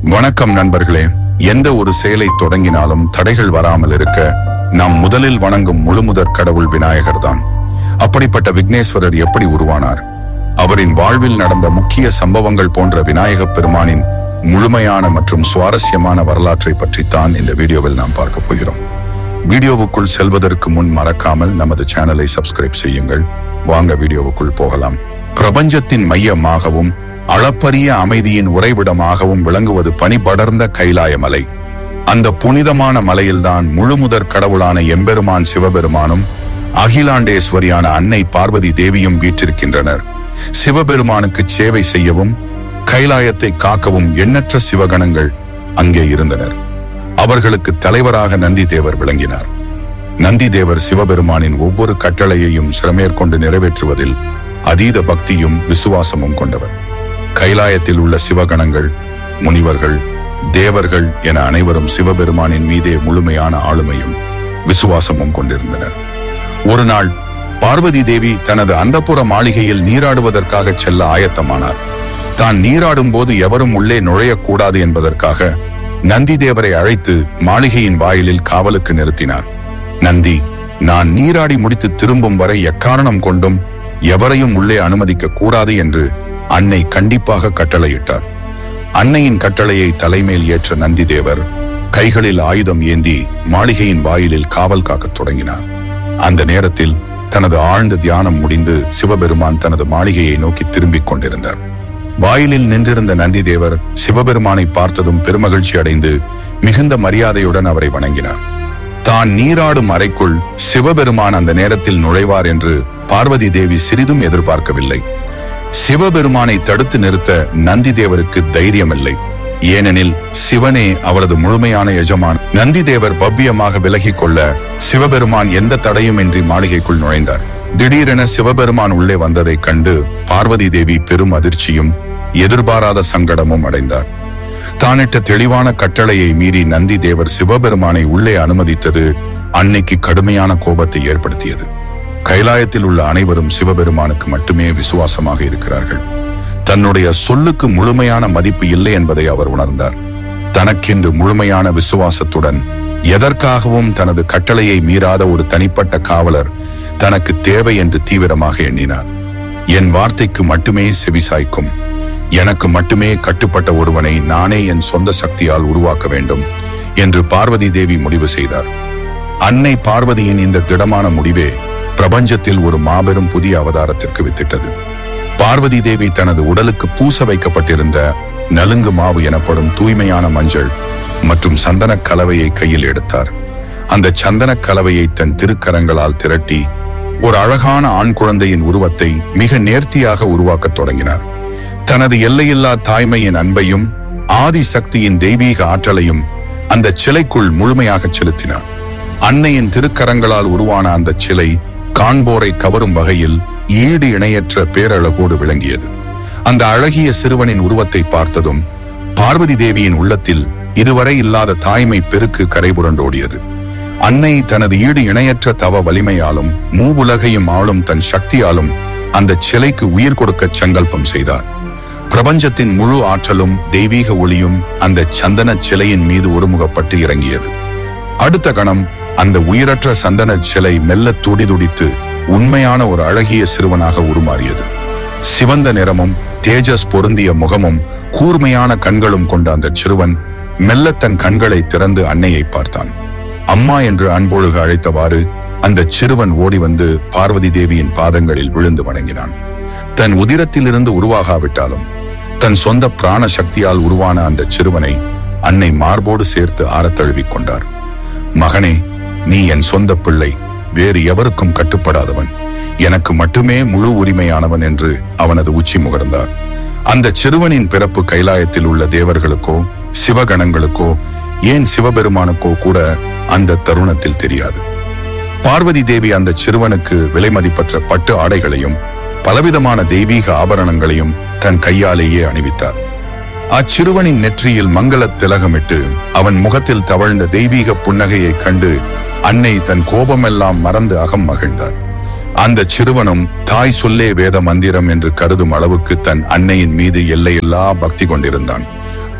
வணக்கம் நண்பர்களே எந்த ஒரு செயலை தொடங்கினாலும் தடைகள் வராமல் இருக்க நாம் முதலில் வணங்கும் முழுமுதற் கடவுள் விநாயகர் தான் அப்படிப்பட்ட விக்னேஸ்வரர் எப்படி உருவானார் அவரின் வாழ்வில் நடந்த முக்கிய சம்பவங்கள் போன்ற விநாயகப் பெருமானின் முழுமையான மற்றும் சுவாரஸ்யமான வரலாற்றை பற்றித்தான் இந்த வீடியோவில் நாம் பார்க்க போகிறோம் வீடியோவுக்குள் செல்வதற்கு முன் மறக்காமல் நமது சேனலை சப்ஸ்கிரைப் செய்யுங்கள் வாங்க வீடியோவுக்குள் போகலாம் பிரபஞ்சத்தின் மையமாகவும் அளப்பரிய அமைதியின் உறைவிடமாகவும் விளங்குவது பனிபடர்ந்த கைலாய மலை அந்த புனிதமான மலையில்தான் முழுமுதற் கடவுளான எம்பெருமான் சிவபெருமானும் அகிலாண்டேஸ்வரியான அன்னை பார்வதி தேவியும் வீற்றிருக்கின்றனர் சிவபெருமானுக்கு சேவை செய்யவும் கைலாயத்தை காக்கவும் எண்ணற்ற சிவகணங்கள் அங்கே இருந்தனர் அவர்களுக்கு தலைவராக நந்தி தேவர் விளங்கினார் நந்தி தேவர் சிவபெருமானின் ஒவ்வொரு கட்டளையையும் சிரமேற்கொண்டு நிறைவேற்றுவதில் அதீத பக்தியும் விசுவாசமும் கொண்டவர் கைலாயத்தில் உள்ள சிவகணங்கள் முனிவர்கள் தேவர்கள் என அனைவரும் சிவபெருமானின் மீதே முழுமையான ஆளுமையும் விசுவாசமும் கொண்டிருந்தனர் ஒரு நாள் பார்வதி தேவி தனது அந்தப்புற மாளிகையில் நீராடுவதற்காக செல்ல ஆயத்தமானார் தான் நீராடும் போது எவரும் உள்ளே நுழையக்கூடாது என்பதற்காக நந்தி தேவரை அழைத்து மாளிகையின் வாயிலில் காவலுக்கு நிறுத்தினார் நந்தி நான் நீராடி முடித்து திரும்பும் வரை எக்காரணம் கொண்டும் எவரையும் உள்ளே அனுமதிக்க கூடாது என்று அன்னை கண்டிப்பாக கட்டளையிட்டார் அன்னையின் கட்டளையை தலைமேல் ஏற்ற நந்தி தேவர் கைகளில் ஆயுதம் ஏந்தி மாளிகையின் வாயிலில் காவல் காக்கத் தொடங்கினார் அந்த நேரத்தில் தனது ஆழ்ந்த தியானம் முடிந்து சிவபெருமான் தனது மாளிகையை நோக்கி திரும்பிக் கொண்டிருந்தார் வாயிலில் நின்றிருந்த நந்தி தேவர் சிவபெருமானை பார்த்ததும் பெருமகிழ்ச்சி அடைந்து மிகுந்த மரியாதையுடன் அவரை வணங்கினார் தான் நீராடும் அறைக்குள் சிவபெருமான் அந்த நேரத்தில் நுழைவார் என்று பார்வதி தேவி சிறிதும் எதிர்பார்க்கவில்லை சிவபெருமானை தடுத்து நிறுத்த நந்தி தேவருக்கு தைரியமில்லை ஏனெனில் சிவனே அவரது முழுமையான எஜமான் நந்தி தேவர் பவ்யமாக விலகிக் கொள்ள சிவபெருமான் எந்த தடையுமின்றி மாளிகைக்குள் நுழைந்தார் திடீரென சிவபெருமான் உள்ளே வந்ததைக் கண்டு பார்வதி தேவி பெரும் அதிர்ச்சியும் எதிர்பாராத சங்கடமும் அடைந்தார் தானிட்ட தெளிவான கட்டளையை மீறி நந்தி தேவர் சிவபெருமானை உள்ளே அனுமதித்தது அன்னைக்கு கடுமையான கோபத்தை ஏற்படுத்தியது கைலாயத்தில் உள்ள அனைவரும் சிவபெருமானுக்கு மட்டுமே விசுவாசமாக இருக்கிறார்கள் தன்னுடைய சொல்லுக்கு முழுமையான மதிப்பு இல்லை என்பதை அவர் உணர்ந்தார் தனக்கென்று முழுமையான விசுவாசத்துடன் எதற்காகவும் தனது கட்டளையை மீறாத ஒரு தனிப்பட்ட காவலர் தனக்கு தேவை என்று தீவிரமாக எண்ணினார் என் வார்த்தைக்கு மட்டுமே செவிசாய்க்கும் எனக்கு மட்டுமே கட்டுப்பட்ட ஒருவனை நானே என் சொந்த சக்தியால் உருவாக்க வேண்டும் என்று பார்வதி தேவி முடிவு செய்தார் அன்னை பார்வதியின் இந்த திடமான முடிவே பிரபஞ்சத்தில் ஒரு மாபெரும் புதிய அவதாரத்திற்கு வித்திட்டது பார்வதி தேவி தனது உடலுக்கு பூச வைக்கப்பட்டிருந்த நலுங்கு மாவு எனப்படும் தூய்மையான மஞ்சள் மற்றும் சந்தனக் கலவையை கையில் எடுத்தார் அந்த சந்தனக் கலவையை தன் திருக்கரங்களால் திரட்டி ஒரு அழகான ஆண் குழந்தையின் உருவத்தை மிக நேர்த்தியாக உருவாக்கத் தொடங்கினார் தனது எல்லையில்லா தாய்மையின் அன்பையும் ஆதி சக்தியின் தெய்வீக ஆற்றலையும் அந்த சிலைக்குள் முழுமையாக செலுத்தினார் அன்னையின் திருக்கரங்களால் உருவான அந்த சிலை காண்போரை கவரும் வகையில் ஈடு இணையற்ற பேரழகோடு விளங்கியது அந்த அழகிய சிறுவனின் உருவத்தை பார்த்ததும் பார்வதி தேவியின் உள்ளத்தில் இதுவரை இல்லாத தாய்மை பெருக்கு கரைபுரண்டோடியது அன்னை தனது ஈடு இணையற்ற தவ வலிமையாலும் மூவுலகையும் ஆளும் தன் சக்தியாலும் அந்த சிலைக்கு உயிர் கொடுக்க சங்கல்பம் செய்தார் பிரபஞ்சத்தின் முழு ஆற்றலும் தெய்வீக ஒளியும் அந்த சந்தன சிலையின் மீது ஒருமுகப்பட்டு இறங்கியது அடுத்த கணம் அந்த உயிரற்ற சந்தன சிலை மெல்ல துடிதுடித்து உண்மையான ஒரு அழகிய சிறுவனாக உருமாறியது சிவந்த நிறமும் தேஜஸ் பொருந்திய முகமும் கூர்மையான கண்களும் கொண்ட அந்த சிறுவன் மெல்ல தன் கண்களை திறந்து அன்னையை பார்த்தான் அம்மா என்று அன்பொழுக அழைத்தவாறு அந்த சிறுவன் ஓடி வந்து பார்வதி தேவியின் பாதங்களில் விழுந்து வணங்கினான் தன் உதிரத்திலிருந்து உருவாகாவிட்டாலும் தன் சொந்த பிராண சக்தியால் உருவான அந்த சிறுவனை அன்னை மார்போடு சேர்த்து ஆறத் தழுவிக் கொண்டார் மகனே நீ என் சொந்த பிள்ளை வேறு எவருக்கும் கட்டுப்படாதவன் எனக்கு மட்டுமே முழு உரிமையானவன் என்று அவனது உச்சி முகர்ந்தார் அந்த சிறுவனின் பிறப்பு கைலாயத்தில் உள்ள தேவர்களுக்கோ சிவகணங்களுக்கோ ஏன் சிவபெருமானுக்கோ கூட அந்த தருணத்தில் தெரியாது பார்வதி தேவி அந்த சிறுவனுக்கு விலைமதிப்பற்ற பட்டு ஆடைகளையும் பலவிதமான தெய்வீக ஆபரணங்களையும் தன் கையாலேயே அணிவித்தார் அச்சிறுவனின் நெற்றியில் மங்களத் திலகமிட்டு அவன் முகத்தில் தவழ்ந்த தெய்வீக புன்னகையைக் கண்டு அன்னை தன் கோபமெல்லாம் மறந்து அகம் மகிழ்ந்தார் அந்த சிறுவனும் தாய் சொல்லே வேத மந்திரம் என்று கருதும் அளவுக்கு தன் அன்னையின் மீது எல்லையில்லா பக்தி கொண்டிருந்தான்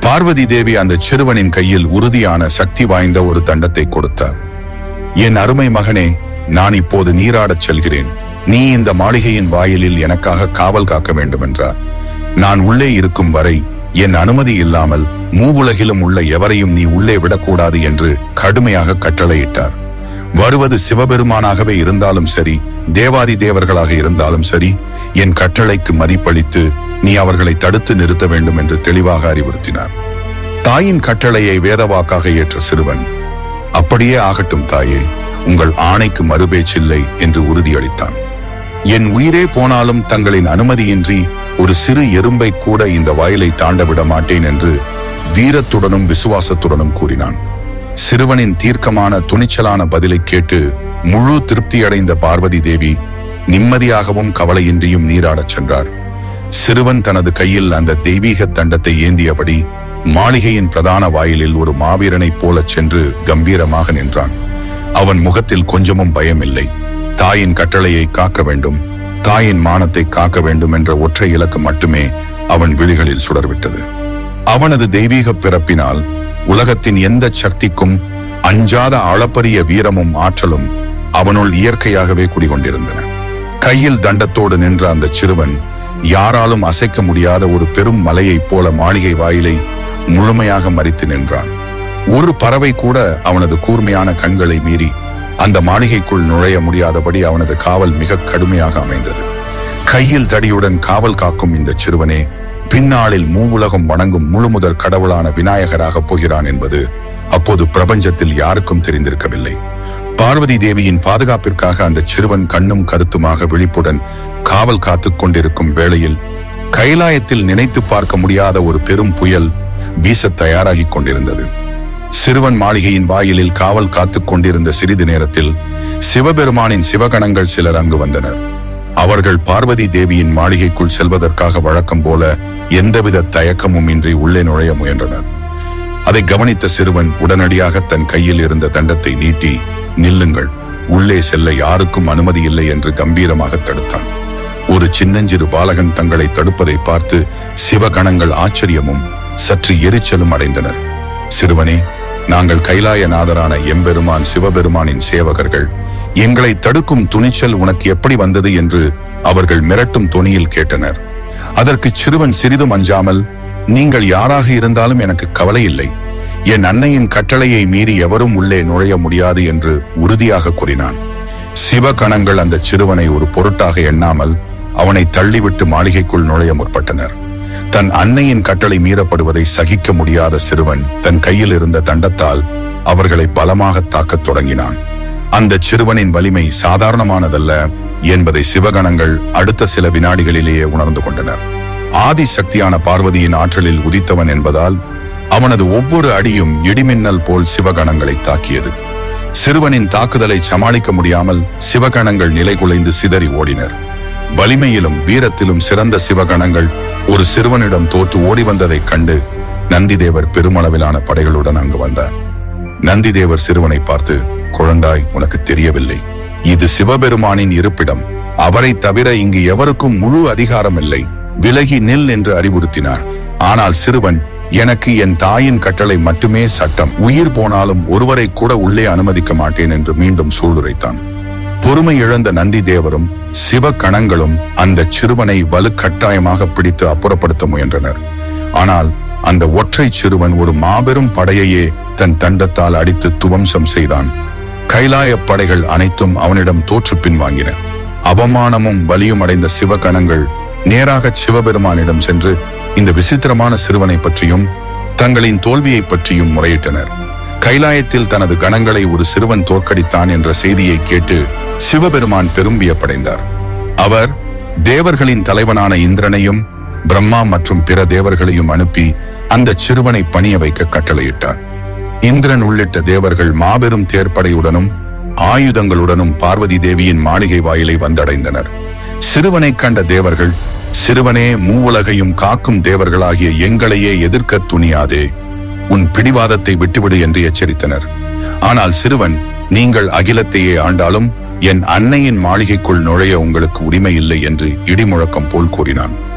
பார்வதி தேவி அந்த சிறுவனின் கையில் உறுதியான சக்தி வாய்ந்த ஒரு தண்டத்தை கொடுத்தார் என் அருமை மகனே நான் இப்போது நீராடச் செல்கிறேன் நீ இந்த மாளிகையின் வாயிலில் எனக்காக காவல் காக்க வேண்டும் என்றார் நான் உள்ளே இருக்கும் வரை என் அனுமதி இல்லாமல் மூவுலகிலும் உள்ள எவரையும் நீ உள்ளே விடக்கூடாது என்று கடுமையாக கட்டளையிட்டார் வருவது சிவபெருமானாகவே இருந்தாலும் சரி தேவாதி தேவர்களாக இருந்தாலும் சரி என் கட்டளைக்கு மதிப்பளித்து நீ அவர்களை தடுத்து நிறுத்த வேண்டும் என்று தெளிவாக அறிவுறுத்தினார் தாயின் கட்டளையை வேதவாக்காக ஏற்ற சிறுவன் அப்படியே ஆகட்டும் தாயே உங்கள் ஆணைக்கு மறுபேச்சில்லை என்று உறுதியளித்தான் என் உயிரே போனாலும் தங்களின் அனுமதியின்றி ஒரு சிறு எறும்பை கூட இந்த வாயிலை தாண்ட விட மாட்டேன் என்று வீரத்துடனும் விசுவாசத்துடனும் கூறினான் சிறுவனின் தீர்க்கமான துணிச்சலான பதிலை கேட்டு முழு திருப்தியடைந்த பார்வதி தேவி நிம்மதியாகவும் கவலையின்றியும் நீராடச் சென்றார் சிறுவன் தனது கையில் அந்த தெய்வீக தண்டத்தை ஏந்தியபடி மாளிகையின் பிரதான வாயிலில் ஒரு மாவீரனைப் போலச் சென்று கம்பீரமாக நின்றான் அவன் முகத்தில் கொஞ்சமும் பயமில்லை தாயின் கட்டளையை காக்க வேண்டும் தாயின் மானத்தை காக்க வேண்டும் என்ற ஒற்றை இலக்கு மட்டுமே அவன் விழிகளில் சுடர்விட்டது அவனது தெய்வீக பிறப்பினால் உலகத்தின் எந்த சக்திக்கும் அஞ்சாத அளப்பரிய வீரமும் ஆற்றலும் அவனுள் இயற்கையாகவே குடிகொண்டிருந்தன கையில் தண்டத்தோடு நின்ற அந்த சிறுவன் யாராலும் அசைக்க முடியாத ஒரு பெரும் மலையைப் போல மாளிகை வாயிலை முழுமையாக மறித்து நின்றான் ஒரு பறவை கூட அவனது கூர்மையான கண்களை மீறி அந்த மாளிகைக்குள் நுழைய முடியாதபடி அவனது காவல் மிக கடுமையாக அமைந்தது கையில் தடியுடன் காவல் காக்கும் இந்த சிறுவனே பின்னாளில் மூவுலகம் வணங்கும் முழுமுதற் கடவுளான விநாயகராக போகிறான் என்பது அப்போது பிரபஞ்சத்தில் யாருக்கும் தெரிந்திருக்கவில்லை பார்வதி தேவியின் பாதுகாப்பிற்காக அந்த சிறுவன் கண்ணும் கருத்துமாக விழிப்புடன் காவல் காத்துக் கொண்டிருக்கும் வேளையில் கைலாயத்தில் நினைத்து பார்க்க முடியாத ஒரு பெரும் புயல் வீசத் தயாராகிக் கொண்டிருந்தது சிறுவன் மாளிகையின் வாயிலில் காவல் காத்துக் கொண்டிருந்த சிறிது நேரத்தில் சிவபெருமானின் சிவகணங்கள் சிலர் அங்கு வந்தனர் அவர்கள் பார்வதி தேவியின் மாளிகைக்குள் செல்வதற்காக வழக்கம் போல எந்தவித தயக்கமும் இன்றி உள்ளே நுழைய முயன்றனர் அதை கவனித்த சிறுவன் உடனடியாக தன் கையில் இருந்த தண்டத்தை நீட்டி நில்லுங்கள் உள்ளே செல்ல யாருக்கும் அனுமதி இல்லை என்று கம்பீரமாக தடுத்தான் ஒரு சின்னஞ்சிறு பாலகன் தங்களை தடுப்பதை பார்த்து சிவகணங்கள் ஆச்சரியமும் சற்று எரிச்சலும் அடைந்தனர் சிறுவனே நாங்கள் கைலாயநாதரான எம்பெருமான் சிவபெருமானின் சேவகர்கள் எங்களை தடுக்கும் துணிச்சல் உனக்கு எப்படி வந்தது என்று அவர்கள் மிரட்டும் தொனியில் கேட்டனர் அதற்கு சிறுவன் சிறிதும் அஞ்சாமல் நீங்கள் யாராக இருந்தாலும் எனக்கு கவலை இல்லை என் அன்னையின் கட்டளையை மீறி எவரும் உள்ளே நுழைய முடியாது என்று உறுதியாக கூறினான் சிவகணங்கள் அந்த சிறுவனை ஒரு பொருட்டாக எண்ணாமல் அவனை தள்ளிவிட்டு மாளிகைக்குள் நுழைய முற்பட்டனர் தன் அன்னையின் கட்டளை மீறப்படுவதை சகிக்க முடியாத சிறுவன் தன் கையில் இருந்த தண்டத்தால் அவர்களை பலமாக தாக்கத் தொடங்கினான் அந்த சிறுவனின் வலிமை சாதாரணமானதல்ல என்பதை சிவகணங்கள் அடுத்த சில வினாடிகளிலேயே உணர்ந்து கொண்டனர் ஆதி சக்தியான பார்வதியின் ஆற்றலில் உதித்தவன் என்பதால் அவனது ஒவ்வொரு அடியும் இடிமின்னல் போல் சிவகணங்களை தாக்கியது சிறுவனின் தாக்குதலை சமாளிக்க முடியாமல் சிவகணங்கள் நிலைகுலைந்து சிதறி ஓடினர் வலிமையிலும் வீரத்திலும் சிறந்த சிவகணங்கள் ஒரு சிறுவனிடம் தோற்று ஓடி வந்ததைக் கண்டு நந்திதேவர் பெருமளவிலான படைகளுடன் அங்கு வந்தார் நந்திதேவர் சிறுவனை பார்த்து குழந்தாய் உனக்கு தெரியவில்லை இது சிவபெருமானின் இருப்பிடம் அவரை தவிர இங்கு எவருக்கும் முழு அதிகாரம் இல்லை விலகி நில் என்று அறிவுறுத்தினார் ஆனால் சிறுவன் எனக்கு என் தாயின் கட்டளை மட்டுமே சட்டம் உயிர் போனாலும் ஒருவரை கூட உள்ளே அனுமதிக்க மாட்டேன் என்று மீண்டும் சூளுரைத்தான் பொறுமை இழந்த நந்தி தேவரும் சிவ கணங்களும் அந்த சிறுவனை வலுக்கட்டாயமாக பிடித்து அப்புறப்படுத்த முயன்றனர் ஆனால் அந்த ஒற்றை சிறுவன் ஒரு மாபெரும் படையையே தன் தண்டத்தால் அடித்து துவம்சம் செய்தான் கைலாய படைகள் அனைத்தும் அவனிடம் தோற்று பின்வாங்கின அவமானமும் வலியும் அடைந்த சிவகணங்கள் நேராக சிவபெருமானிடம் சென்று இந்த விசித்திரமான சிறுவனை பற்றியும் தங்களின் தோல்வியை பற்றியும் முறையிட்டனர் கைலாயத்தில் தனது கணங்களை ஒரு சிறுவன் தோற்கடித்தான் என்ற செய்தியை கேட்டு சிவபெருமான் பெரும் வியப்படைந்தார் அவர் தேவர்களின் தலைவனான இந்திரனையும் பிரம்மா மற்றும் பிற தேவர்களையும் அனுப்பி அந்த சிறுவனை பணிய வைக்க கட்டளையிட்டார் இந்திரன் உள்ளிட்ட தேவர்கள் மாபெரும் தேர்ப்படையுடனும் ஆயுதங்களுடனும் பார்வதி தேவியின் மாளிகை வாயிலை வந்தடைந்தனர் சிறுவனை கண்ட தேவர்கள் சிறுவனே மூவுலகையும் காக்கும் தேவர்களாகிய எங்களையே எதிர்க்க துணியாதே உன் பிடிவாதத்தை விட்டுவிடு என்று எச்சரித்தனர் ஆனால் சிறுவன் நீங்கள் அகிலத்தையே ஆண்டாலும் என் அன்னையின் மாளிகைக்குள் நுழைய உங்களுக்கு உரிமை இல்லை என்று இடிமுழக்கம் போல் கூறினான்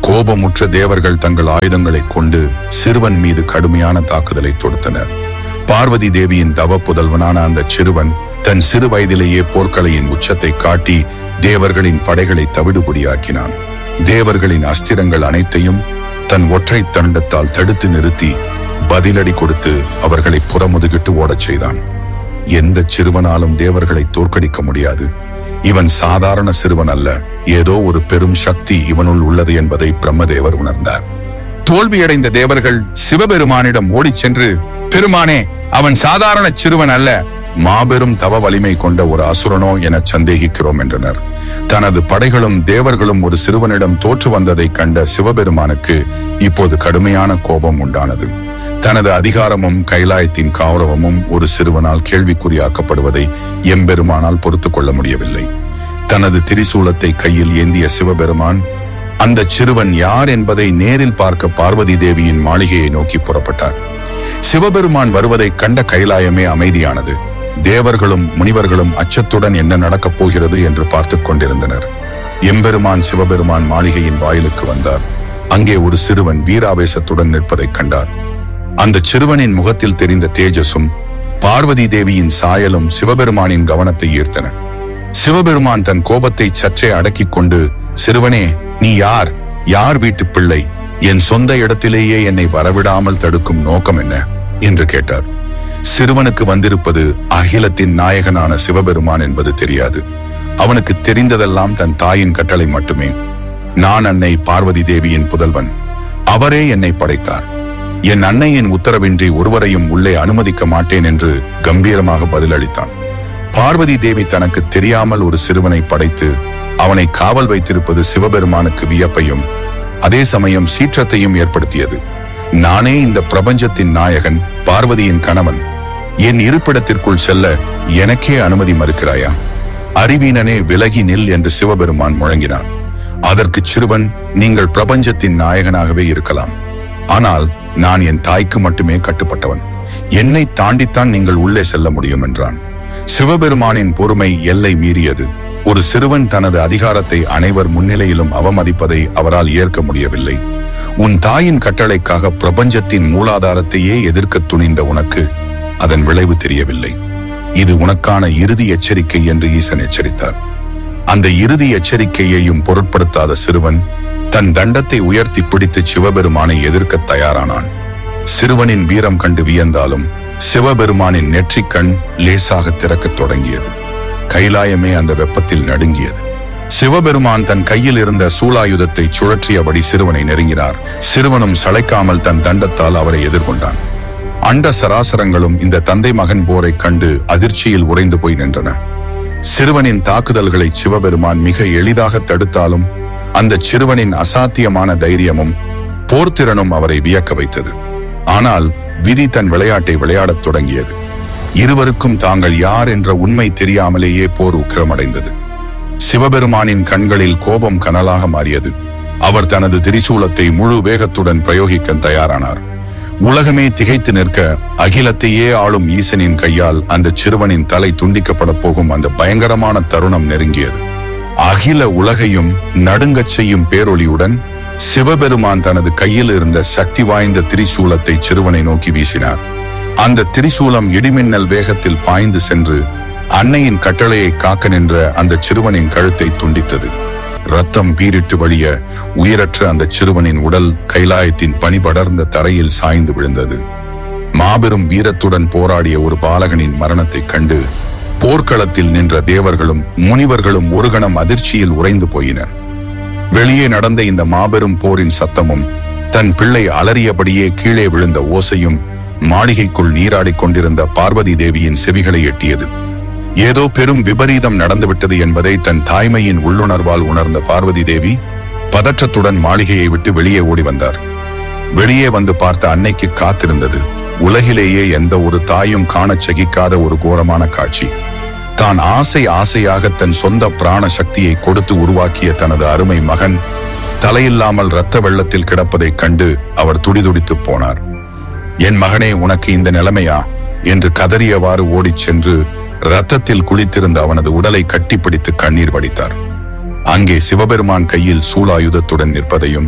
கோபமுற்ற தேவர்கள் தங்கள் ஆயுதங்களை கொண்டு சிறுவன் மீது கடுமையான தாக்குதலை தொடுத்தனர் பார்வதி தேவியின் தவ புதல்வனான அந்த சிறுவன் தன் சிறு வயதிலேயே போர்க்கலையின் உச்சத்தை காட்டி தேவர்களின் படைகளை தவிடுபடியாக்கினான் தேவர்களின் அஸ்திரங்கள் அனைத்தையும் தன் ஒற்றை தண்டத்தால் தடுத்து நிறுத்தி பதிலடி கொடுத்து அவர்களை புறமுதுகிட்டு ஓடச் செய்தான் எந்த சிறுவனாலும் தேவர்களை தோற்கடிக்க முடியாது இவன் சாதாரண சிறுவன் அல்ல ஏதோ ஒரு பெரும் சக்தி இவனுள் உள்ளது என்பதை பிரம்மதேவர் உணர்ந்தார் தோல்வியடைந்த தேவர்கள் சிவபெருமானிடம் ஓடிச் சென்று பெருமானே அவன் சாதாரண சிறுவன் அல்ல மாபெரும் தவ வலிமை கொண்ட ஒரு அசுரனோ என சந்தேகிக்கிறோம் என்றனர் தனது படைகளும் தேவர்களும் ஒரு சிறுவனிடம் தோற்று வந்ததைக் கண்ட சிவபெருமானுக்கு இப்போது கடுமையான கோபம் உண்டானது தனது அதிகாரமும் கைலாயத்தின் கௌரவமும் ஒரு சிறுவனால் கேள்விக்குறியாக்கப்படுவதை எம்பெருமானால் பொறுத்துக் கொள்ள முடியவில்லை தனது திரிசூலத்தை கையில் ஏந்திய சிவபெருமான் அந்த சிறுவன் யார் என்பதை நேரில் பார்க்க பார்வதி தேவியின் மாளிகையை நோக்கி புறப்பட்டார் சிவபெருமான் வருவதை கண்ட கைலாயமே அமைதியானது தேவர்களும் முனிவர்களும் அச்சத்துடன் என்ன நடக்கப் போகிறது என்று பார்த்துக் கொண்டிருந்தனர் எம்பெருமான் சிவபெருமான் மாளிகையின் வாயிலுக்கு வந்தார் அங்கே ஒரு சிறுவன் வீராவேசத்துடன் நிற்பதைக் கண்டார் அந்த சிறுவனின் முகத்தில் தெரிந்த தேஜஸும் பார்வதி தேவியின் சாயலும் சிவபெருமானின் கவனத்தை ஈர்த்தன சிவபெருமான் தன் கோபத்தை சற்றே அடக்கிக் கொண்டு சிறுவனே நீ யார் யார் வீட்டு பிள்ளை என் சொந்த இடத்திலேயே என்னை வரவிடாமல் தடுக்கும் நோக்கம் என்ன என்று கேட்டார் சிறுவனுக்கு வந்திருப்பது அகிலத்தின் நாயகனான சிவபெருமான் என்பது தெரியாது அவனுக்கு தெரிந்ததெல்லாம் தன் தாயின் கட்டளை மட்டுமே நான் அன்னை பார்வதி தேவியின் புதல்வன் அவரே என்னை படைத்தார் என் அன்னையின் உத்தரவின்றி ஒருவரையும் உள்ளே அனுமதிக்க மாட்டேன் என்று கம்பீரமாக பதிலளித்தான் பார்வதி தேவி தனக்கு தெரியாமல் ஒரு சிறுவனை படைத்து அவனை காவல் வைத்திருப்பது சிவபெருமானுக்கு வியப்பையும் அதே சமயம் சீற்றத்தையும் ஏற்படுத்தியது நானே இந்த பிரபஞ்சத்தின் நாயகன் பார்வதியின் கணவன் என் இருப்பிடத்திற்குள் செல்ல எனக்கே அனுமதி மறுக்கிறாயா அறிவீனனே விலகி நில் என்று சிவபெருமான் முழங்கினான் அதற்கு சிறுவன் நீங்கள் பிரபஞ்சத்தின் நாயகனாகவே இருக்கலாம் ஆனால் நான் என் தாய்க்கு மட்டுமே கட்டுப்பட்டவன் என்னை தாண்டித்தான் நீங்கள் உள்ளே செல்ல முடியும் என்றான் சிவபெருமானின் பொறுமை எல்லை மீறியது ஒரு சிறுவன் தனது அதிகாரத்தை அனைவர் முன்னிலையிலும் அவமதிப்பதை அவரால் ஏற்க முடியவில்லை உன் தாயின் கட்டளைக்காக பிரபஞ்சத்தின் மூலாதாரத்தையே எதிர்க்க துணிந்த உனக்கு அதன் விளைவு தெரியவில்லை இது உனக்கான இறுதி எச்சரிக்கை என்று ஈசன் எச்சரித்தார் அந்த இறுதி எச்சரிக்கையையும் பொருட்படுத்தாத சிறுவன் தன் தண்டத்தை உயர்த்தி பிடித்து சிவபெருமானை எதிர்க்க தயாரானான் சிறுவனின் வீரம் கண்டு வியந்தாலும் சிவபெருமானின் நெற்றிக்கண் லேசாக திறக்கத் தொடங்கியது கைலாயமே அந்த வெப்பத்தில் நடுங்கியது சிவபெருமான் தன் கையில் இருந்த சூலாயுதத்தை சுழற்றியபடி சிறுவனை நெருங்கினார் சிறுவனும் சளைக்காமல் தன் தண்டத்தால் அவரை எதிர்கொண்டான் அண்ட சராசரங்களும் இந்த தந்தை மகன் போரைக் கண்டு அதிர்ச்சியில் உறைந்து போய் நின்றன சிறுவனின் தாக்குதல்களை சிவபெருமான் மிக எளிதாக தடுத்தாலும் அந்த சிறுவனின் அசாத்தியமான தைரியமும் போர்த்திறனும் அவரை வியக்க வைத்தது ஆனால் விதி தன் விளையாட்டை விளையாடத் தொடங்கியது இருவருக்கும் தாங்கள் யார் என்ற உண்மை தெரியாமலேயே போர் உக்கிரமடைந்தது சிவபெருமானின் கண்களில் கோபம் கனலாக மாறியது அவர் தனது திரிசூலத்தை முழு வேகத்துடன் பிரயோகிக்க தயாரானார் உலகமே திகைத்து நிற்க அகிலத்தையே ஆளும் ஈசனின் கையால் அந்த சிறுவனின் தலை துண்டிக்கப்பட போகும் அந்த பயங்கரமான தருணம் நெருங்கியது அகில உலகையும் நடுங்கச் செய்யும் பேரொளியுடன் சிவபெருமான் தனது கையில் இருந்த சக்தி வாய்ந்த திரிசூலத்தை சிறுவனை நோக்கி வீசினார் அந்த திரிசூலம் இடிமின்னல் வேகத்தில் பாய்ந்து சென்று அன்னையின் கட்டளையை காக்க நின்ற அந்த சிறுவனின் கழுத்தை துண்டித்தது ரத்தம் பீரிட்டு வழிய உயிரற்ற அந்த சிறுவனின் உடல் கைலாயத்தின் பனிபடர்ந்த தரையில் சாய்ந்து விழுந்தது மாபெரும் வீரத்துடன் போராடிய ஒரு பாலகனின் மரணத்தைக் கண்டு போர்க்களத்தில் நின்ற தேவர்களும் முனிவர்களும் ஒரு கணம் அதிர்ச்சியில் உறைந்து போயினர் வெளியே நடந்த இந்த மாபெரும் போரின் சத்தமும் தன் பிள்ளை அலறியபடியே கீழே விழுந்த ஓசையும் மாளிகைக்குள் நீராடிக் கொண்டிருந்த பார்வதி தேவியின் செவிகளை எட்டியது ஏதோ பெரும் விபரீதம் நடந்துவிட்டது என்பதை தன் தாய்மையின் உள்ளுணர்வால் உணர்ந்த பார்வதி தேவி பதற்றத்துடன் மாளிகையை விட்டு வெளியே ஓடி வந்தார் வெளியே வந்து பார்த்த அன்னைக்கு காத்திருந்தது உலகிலேயே எந்த ஒரு தாயும் காணச் சகிக்காத ஒரு கோரமான காட்சி தான் ஆசை ஆசையாக தன் சொந்த பிராண சக்தியை கொடுத்து உருவாக்கிய தனது அருமை மகன் தலையில்லாமல் இரத்த வெள்ளத்தில் கிடப்பதைக் கண்டு அவர் துடிதுடித்துப் போனார் என் மகனே உனக்கு இந்த நிலைமையா என்று கதறியவாறு ஓடிச் சென்று ரத்தத்தில் குளித்திருந்த அவனது உடலை கட்டிப்பிடித்து கண்ணீர் வடித்தார் அங்கே சிவபெருமான் கையில் சூலாயுதத்துடன் நிற்பதையும்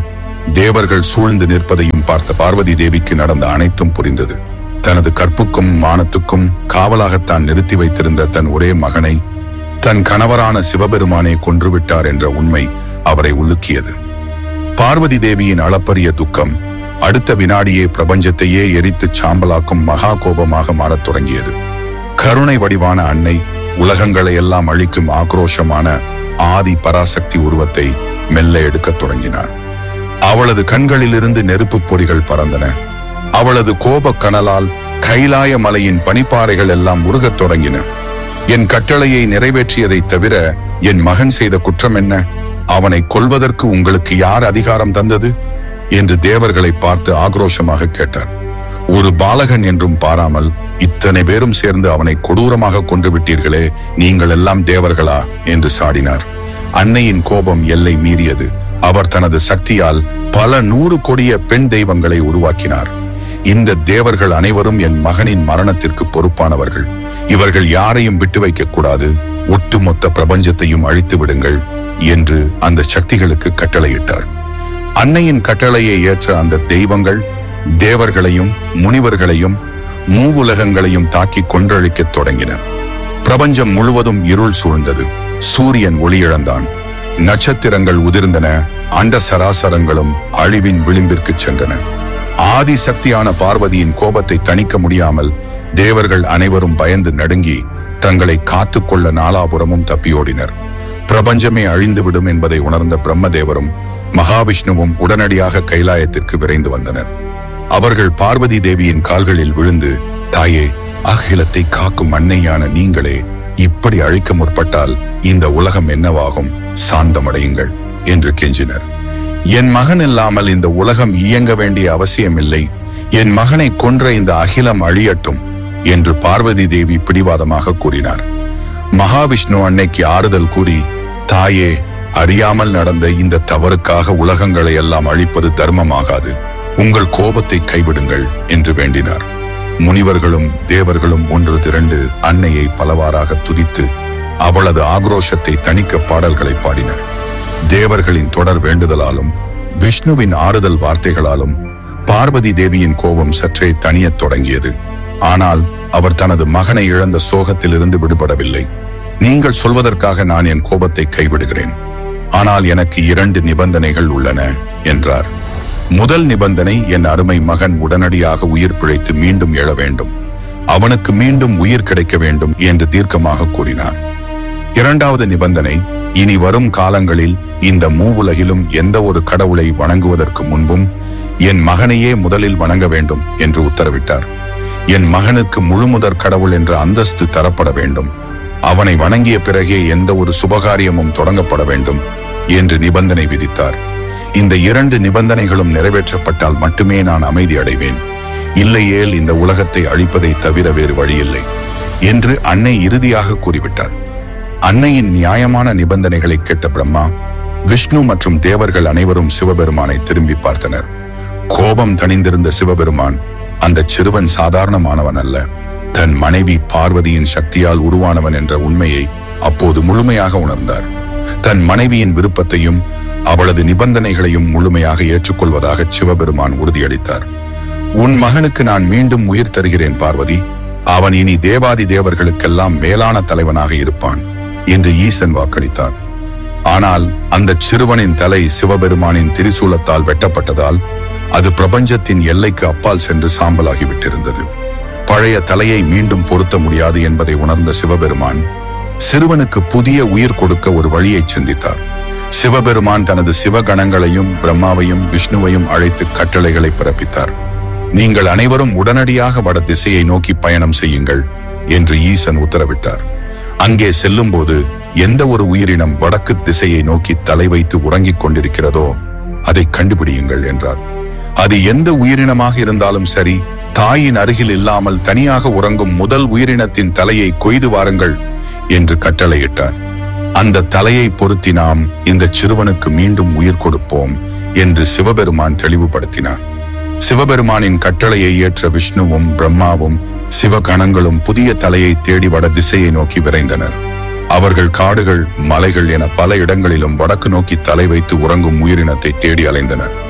தேவர்கள் சூழ்ந்து நிற்பதையும் பார்த்த பார்வதி தேவிக்கு நடந்த அனைத்தும் புரிந்தது தனது கற்புக்கும் மானத்துக்கும் காவலாகத்தான் நிறுத்தி வைத்திருந்த தன் ஒரே மகனை தன் கணவரான சிவபெருமானை கொன்றுவிட்டார் என்ற உண்மை அவரை உலுக்கியது பார்வதி தேவியின் அளப்பரிய துக்கம் அடுத்த வினாடியே பிரபஞ்சத்தையே எரித்துச் சாம்பலாக்கும் மகா கோபமாக மாறத் தொடங்கியது கருணை வடிவான அன்னை உலகங்களை எல்லாம் அழிக்கும் ஆக்ரோஷமான ஆதி பராசக்தி உருவத்தை மெல்ல எடுக்கத் தொடங்கினார் அவளது கண்களிலிருந்து நெருப்புப் பொறிகள் பறந்தன அவளது கோபக் கனலால் கைலாய மலையின் பனிப்பாறைகள் எல்லாம் உருகத் தொடங்கின என் கட்டளையை நிறைவேற்றியதைத் தவிர என் மகன் செய்த குற்றம் என்ன அவனை கொல்வதற்கு உங்களுக்கு யார் அதிகாரம் தந்தது என்று தேவர்களை பார்த்து ஆக்ரோஷமாக கேட்டார் ஒரு பாலகன் என்றும் பாராமல் இத்தனை பேரும் சேர்ந்து அவனை கொடூரமாக கொன்று விட்டீர்களே நீங்கள் எல்லாம் தேவர்களா என்று சாடினார் அன்னையின் கோபம் எல்லை மீறியது அவர் தனது சக்தியால் பல நூறு கொடிய பெண் தெய்வங்களை உருவாக்கினார் இந்த தேவர்கள் அனைவரும் என் மகனின் மரணத்திற்கு பொறுப்பானவர்கள் இவர்கள் யாரையும் விட்டு வைக்கக் கூடாது ஒட்டுமொத்த பிரபஞ்சத்தையும் அழித்து விடுங்கள் என்று அந்த சக்திகளுக்கு கட்டளையிட்டார் அன்னையின் கட்டளையை ஏற்ற அந்த தெய்வங்கள் தேவர்களையும் முனிவர்களையும் மூவுலகங்களையும் தாக்கி கொன்றழிக்கத் தொடங்கின பிரபஞ்சம் முழுவதும் இருள் சூழ்ந்தது சூரியன் ஒளியிழந்தான் நட்சத்திரங்கள் உதிர்ந்தன அண்ட சராசரங்களும் அழிவின் விளிம்பிற்கு சென்றன ஆதி சக்தியான பார்வதியின் கோபத்தை தணிக்க முடியாமல் தேவர்கள் அனைவரும் பயந்து நடுங்கி தங்களை காத்துக்கொள்ள நாலாபுரமும் தப்பியோடினர் பிரபஞ்சமே அழிந்துவிடும் என்பதை உணர்ந்த பிரம்மதேவரும் மகாவிஷ்ணுவும் உடனடியாக கைலாயத்திற்கு விரைந்து வந்தனர் அவர்கள் பார்வதி தேவியின் கால்களில் விழுந்து தாயே அகிலத்தை காக்கும் அன்னையான நீங்களே இப்படி அழிக்க முற்பட்டால் இந்த உலகம் என்னவாகும் சாந்தமடையுங்கள் என்று கெஞ்சினர் என் மகன் இல்லாமல் இந்த உலகம் இயங்க வேண்டிய அவசியமில்லை என் மகனை கொன்ற இந்த அகிலம் அழியட்டும் என்று பார்வதி தேவி பிடிவாதமாக கூறினார் மகாவிஷ்ணு அன்னைக்கு ஆறுதல் கூறி தாயே அறியாமல் நடந்த இந்த தவறுக்காக உலகங்களை எல்லாம் அழிப்பது தர்மமாகாது உங்கள் கோபத்தை கைவிடுங்கள் என்று வேண்டினார் முனிவர்களும் தேவர்களும் ஒன்று திரண்டு அன்னையை பலவாறாக துதித்து அவளது ஆக்ரோஷத்தை தணிக்க பாடல்களை பாடினர் தேவர்களின் தொடர் வேண்டுதலாலும் விஷ்ணுவின் ஆறுதல் வார்த்தைகளாலும் பார்வதி தேவியின் கோபம் சற்றே தணியத் தொடங்கியது ஆனால் அவர் தனது மகனை இழந்த சோகத்திலிருந்து விடுபடவில்லை நீங்கள் சொல்வதற்காக நான் என் கோபத்தை கைவிடுகிறேன் ஆனால் எனக்கு இரண்டு நிபந்தனைகள் உள்ளன என்றார் முதல் நிபந்தனை என் அருமை மகன் உடனடியாக உயிர் பிழைத்து மீண்டும் எழ வேண்டும் அவனுக்கு மீண்டும் உயிர் கிடைக்க வேண்டும் என்று தீர்க்கமாக கூறினார் இரண்டாவது நிபந்தனை இனி வரும் காலங்களில் இந்த மூவுலகிலும் எந்த ஒரு கடவுளை வணங்குவதற்கு முன்பும் என் மகனையே முதலில் வணங்க வேண்டும் என்று உத்தரவிட்டார் என் மகனுக்கு முழுமுதற் கடவுள் என்ற அந்தஸ்து தரப்பட வேண்டும் அவனை வணங்கிய பிறகே எந்த ஒரு சுபகாரியமும் தொடங்கப்பட வேண்டும் என்று நிபந்தனை விதித்தார் இந்த இரண்டு நிபந்தனைகளும் நிறைவேற்றப்பட்டால் மட்டுமே நான் அமைதி அடைவேன் இல்லையேல் இந்த உலகத்தை அழிப்பதை தவிர வேறு வழியில்லை என்று அன்னை இறுதியாக கூறிவிட்டார் அன்னையின் நியாயமான நிபந்தனைகளை கேட்ட பிரம்மா விஷ்ணு மற்றும் தேவர்கள் அனைவரும் சிவபெருமானை திரும்பி பார்த்தனர் கோபம் தணிந்திருந்த சிவபெருமான் அந்த சிறுவன் சாதாரணமானவன் அல்ல தன் மனைவி பார்வதியின் சக்தியால் உருவானவன் என்ற உண்மையை அப்போது முழுமையாக உணர்ந்தார் தன் மனைவியின் விருப்பத்தையும் அவளது நிபந்தனைகளையும் முழுமையாக ஏற்றுக்கொள்வதாக சிவபெருமான் உறுதியளித்தார் உன் மகனுக்கு நான் மீண்டும் உயிர் தருகிறேன் பார்வதி அவன் இனி தேவாதி தேவர்களுக்கெல்லாம் மேலான தலைவனாக இருப்பான் என்று ஈசன் வாக்களித்தார் ஆனால் அந்த சிறுவனின் தலை சிவபெருமானின் திரிசூலத்தால் வெட்டப்பட்டதால் அது பிரபஞ்சத்தின் எல்லைக்கு அப்பால் சென்று சாம்பலாகிவிட்டிருந்தது பழைய தலையை மீண்டும் பொருத்த முடியாது என்பதை உணர்ந்த சிவபெருமான் சிறுவனுக்கு புதிய உயிர் கொடுக்க ஒரு வழியை சிந்தித்தார் சிவபெருமான் தனது சிவகணங்களையும் பிரம்மாவையும் விஷ்ணுவையும் அழைத்து கட்டளைகளை பிறப்பித்தார் நீங்கள் அனைவரும் உடனடியாக வட திசையை நோக்கி பயணம் செய்யுங்கள் என்று ஈசன் உத்தரவிட்டார் அங்கே செல்லும்போது எந்த ஒரு உயிரினம் வடக்கு திசையை நோக்கி தலை வைத்து உறங்கிக் கொண்டிருக்கிறதோ அதை கண்டுபிடியுங்கள் என்றார் அது எந்த உயிரினமாக இருந்தாலும் சரி தாயின் அருகில் இல்லாமல் தனியாக உறங்கும் முதல் உயிரினத்தின் தலையை கொய்து வாருங்கள் என்று கட்டளையிட்டார் அந்த தலையை பொருத்தி நாம் இந்த சிறுவனுக்கு மீண்டும் உயிர் கொடுப்போம் என்று சிவபெருமான் தெளிவுபடுத்தினார் சிவபெருமானின் கட்டளையை ஏற்ற விஷ்ணுவும் பிரம்மாவும் சிவகணங்களும் புதிய தலையை தேடி வட திசையை நோக்கி விரைந்தனர் அவர்கள் காடுகள் மலைகள் என பல இடங்களிலும் வடக்கு நோக்கி தலை வைத்து உறங்கும் உயிரினத்தை தேடி அலைந்தனர்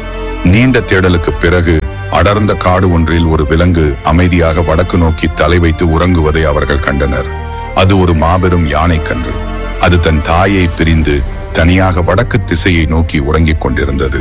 நீண்ட தேடலுக்கு பிறகு அடர்ந்த காடு ஒன்றில் ஒரு விலங்கு அமைதியாக வடக்கு நோக்கி தலை வைத்து உறங்குவதை அவர்கள் கண்டனர் அது ஒரு மாபெரும் யானைக்கன்று அது தன் தாயை பிரிந்து தனியாக வடக்கு திசையை நோக்கி உறங்கிக் கொண்டிருந்தது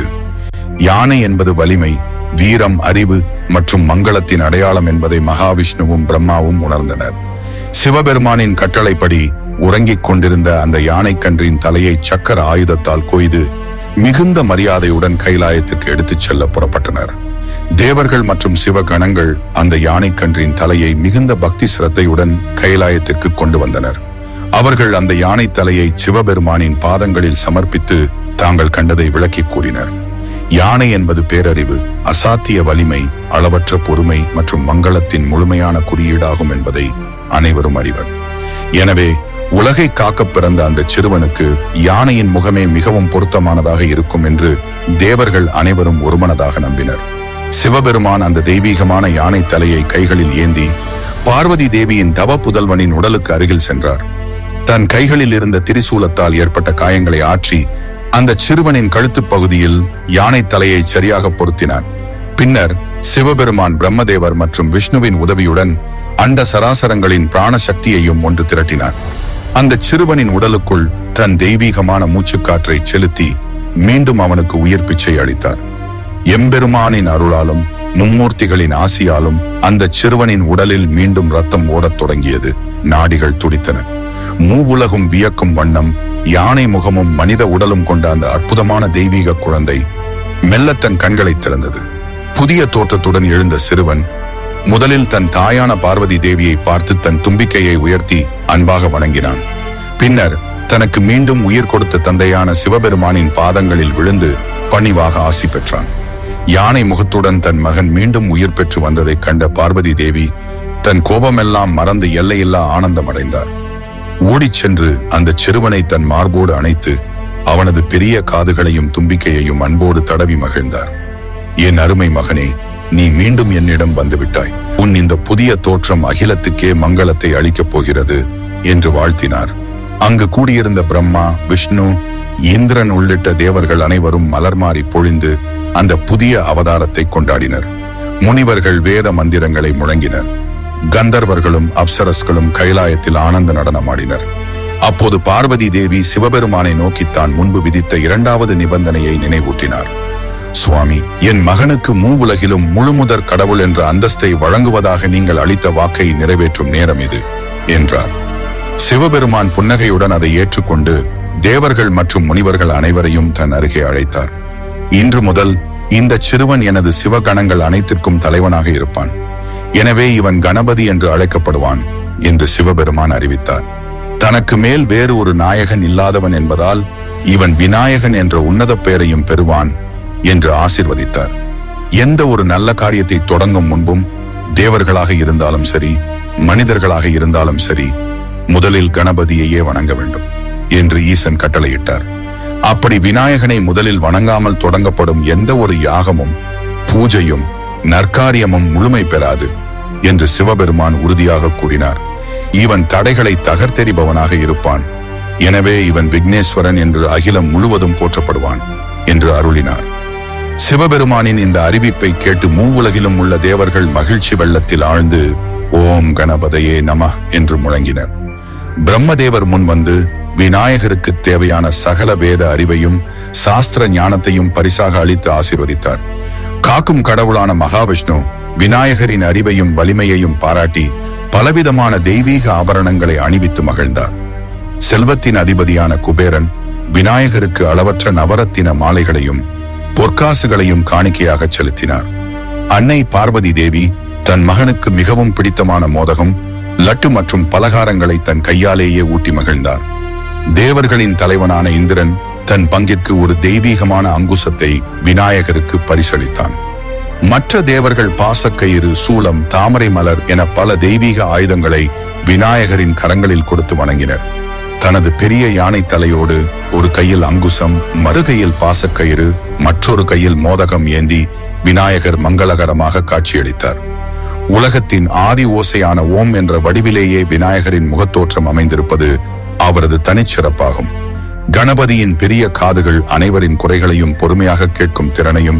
யானை என்பது வலிமை வீரம் அறிவு மற்றும் மங்களத்தின் அடையாளம் என்பதை மகாவிஷ்ணுவும் பிரம்மாவும் உணர்ந்தனர் சிவபெருமானின் கட்டளைப்படி உறங்கிக் கொண்டிருந்த அந்த யானைக்கன்றின் தலையை சக்கர ஆயுதத்தால் கொய்து மிகுந்த மரியாதையுடன் கைலாயத்துக்கு எடுத்துச் செல்ல புறப்பட்டனர் தேவர்கள் மற்றும் சிவகணங்கள் அந்த யானைக்கன்றின் தலையை மிகுந்த பக்தி சிரத்தையுடன் கைலாயத்திற்கு கொண்டு வந்தனர் அவர்கள் அந்த யானை தலையை சிவபெருமானின் பாதங்களில் சமர்ப்பித்து தாங்கள் கண்டதை விளக்கிக் கூறினர் யானை என்பது பேரறிவு அசாத்திய வலிமை அளவற்ற பொறுமை மற்றும் மங்களத்தின் முழுமையான குறியீடாகும் என்பதை அனைவரும் அறிவர் எனவே உலகை காக்கப் பிறந்த அந்த சிறுவனுக்கு யானையின் முகமே மிகவும் பொருத்தமானதாக இருக்கும் என்று தேவர்கள் அனைவரும் ஒருமனதாக நம்பினர் சிவபெருமான் அந்த தெய்வீகமான யானை தலையை கைகளில் ஏந்தி பார்வதி தேவியின் தவ புதல்வனின் உடலுக்கு அருகில் சென்றார் தன் கைகளில் இருந்த திரிசூலத்தால் ஏற்பட்ட காயங்களை ஆற்றி அந்த சிறுவனின் கழுத்துப் பகுதியில் யானை தலையை சரியாக பொருத்தினார் பின்னர் சிவபெருமான் பிரம்மதேவர் மற்றும் விஷ்ணுவின் உதவியுடன் அண்ட சராசரங்களின் பிராண சக்தியையும் ஒன்று திரட்டினார் அந்த சிறுவனின் உடலுக்குள் தன் தெய்வீகமான மூச்சுக்காற்றை செலுத்தி மீண்டும் அவனுக்கு உயிர் பிச்சை அளித்தார் எம்பெருமானின் அருளாலும் மும்மூர்த்திகளின் ஆசியாலும் அந்த சிறுவனின் உடலில் மீண்டும் ரத்தம் ஓடத் தொடங்கியது நாடிகள் துடித்தன மூவுலகும் வியக்கும் வண்ணம் யானை முகமும் மனித உடலும் கொண்ட அந்த அற்புதமான தெய்வீக குழந்தை மெல்ல தன் கண்களை திறந்தது புதிய தோற்றத்துடன் எழுந்த சிறுவன் முதலில் தன் தாயான பார்வதி தேவியை பார்த்து தன் தும்பிக்கையை உயர்த்தி அன்பாக வணங்கினான் பின்னர் தனக்கு மீண்டும் உயிர் கொடுத்த தந்தையான சிவபெருமானின் பாதங்களில் விழுந்து பணிவாக ஆசி பெற்றான் யானை முகத்துடன் தன் மகன் மீண்டும் உயிர் பெற்று வந்ததைக் கண்ட பார்வதி தேவி தன் கோபமெல்லாம் மறந்து எல்லையில்லா ஆனந்தம் அடைந்தார் ஓடிச் சென்று அந்த சிறுவனை தன் மார்போடு அணைத்து அவனது பெரிய காதுகளையும் தும்பிக்கையையும் அன்போடு தடவி மகிழ்ந்தார் என் அருமை மகனே நீ மீண்டும் என்னிடம் வந்துவிட்டாய் உன் இந்த புதிய தோற்றம் அகிலத்துக்கே மங்களத்தை அளிக்கப் போகிறது என்று வாழ்த்தினார் அங்கு கூடியிருந்த பிரம்மா விஷ்ணு இந்திரன் உள்ளிட்ட தேவர்கள் அனைவரும் மலர் மாறி பொழிந்து அந்த புதிய அவதாரத்தை கொண்டாடினர் முனிவர்கள் வேத மந்திரங்களை முழங்கினர் கந்தர்வர்களும் அப்சரஸ்களும் கைலாயத்தில் ஆனந்த நடனமாடினர் அப்போது பார்வதி தேவி சிவபெருமானை நோக்கி தான் முன்பு விதித்த இரண்டாவது நிபந்தனையை நினைவூட்டினார் சுவாமி என் மகனுக்கு மூவுலகிலும் முழுமுதற் கடவுள் என்ற அந்தஸ்தை வழங்குவதாக நீங்கள் அளித்த வாக்கை நிறைவேற்றும் நேரம் இது என்றார் சிவபெருமான் புன்னகையுடன் அதை ஏற்றுக்கொண்டு தேவர்கள் மற்றும் முனிவர்கள் அனைவரையும் தன் அருகே அழைத்தார் இன்று முதல் இந்த சிறுவன் எனது சிவகணங்கள் அனைத்திற்கும் தலைவனாக இருப்பான் எனவே இவன் கணபதி என்று அழைக்கப்படுவான் என்று சிவபெருமான் அறிவித்தார் தனக்கு மேல் வேறு ஒரு நாயகன் இல்லாதவன் என்பதால் இவன் விநாயகன் என்ற உன்னத பெயரையும் பெறுவான் என்று ஆசிர்வதித்தார் எந்த ஒரு நல்ல காரியத்தை தொடங்கும் முன்பும் தேவர்களாக இருந்தாலும் சரி மனிதர்களாக இருந்தாலும் சரி முதலில் கணபதியையே வணங்க வேண்டும் என்று ஈசன் கட்டளையிட்டார் அப்படி விநாயகனை முதலில் வணங்காமல் தொடங்கப்படும் எந்த ஒரு யாகமும் பூஜையும் நற்காரியமும் முழுமை பெறாது என்று சிவபெருமான் உறுதியாக கூறினார் இவன் தடைகளை தகர்த்தெறிபவனாக இருப்பான் எனவே இவன் விக்னேஸ்வரன் என்று அகிலம் முழுவதும் போற்றப்படுவான் என்று அருளினார் சிவபெருமானின் இந்த அறிவிப்பை கேட்டு மூவுலகிலும் உள்ள தேவர்கள் மகிழ்ச்சி வெள்ளத்தில் ஆழ்ந்து ஓம் கணபதையே நம என்று முழங்கினர் பிரம்மதேவர் முன் வந்து விநாயகருக்கு தேவையான சகல வேத அறிவையும் சாஸ்திர ஞானத்தையும் பரிசாக அளித்து ஆசீர்வதித்தார் காக்கும் கடவுளான மகாவிஷ்ணு விநாயகரின் அறிவையும் வலிமையையும் பாராட்டி பலவிதமான தெய்வீக ஆபரணங்களை அணிவித்து மகிழ்ந்தார் செல்வத்தின் அதிபதியான குபேரன் விநாயகருக்கு அளவற்ற நவரத்தின மாலைகளையும் பொற்காசுகளையும் காணிக்கையாக செலுத்தினார் அன்னை பார்வதி தேவி தன் மகனுக்கு மிகவும் பிடித்தமான மோதகம் லட்டு மற்றும் பலகாரங்களை தன் கையாலேயே ஊட்டி மகிழ்ந்தார் தேவர்களின் தலைவனான இந்திரன் தன் பங்கிற்கு ஒரு தெய்வீகமான அங்குசத்தை விநாயகருக்கு பரிசளித்தான் மற்ற தேவர்கள் பாசக்கயிறு சூலம் தாமரை மலர் என பல தெய்வீக ஆயுதங்களை விநாயகரின் கரங்களில் கொடுத்து வணங்கினர் தனது பெரிய யானை தலையோடு ஒரு கையில் அங்குசம் மறுகையில் பாசக்கயிறு மற்றொரு கையில் மோதகம் ஏந்தி விநாயகர் மங்களகரமாக காட்சியளித்தார் உலகத்தின் ஆதி ஓசையான ஓம் என்ற வடிவிலேயே விநாயகரின் முகத்தோற்றம் அமைந்திருப்பது அவரது தனிச்சிறப்பாகும் கணபதியின் பெரிய காதுகள் அனைவரின் குறைகளையும் பொறுமையாக கேட்கும் திறனையும்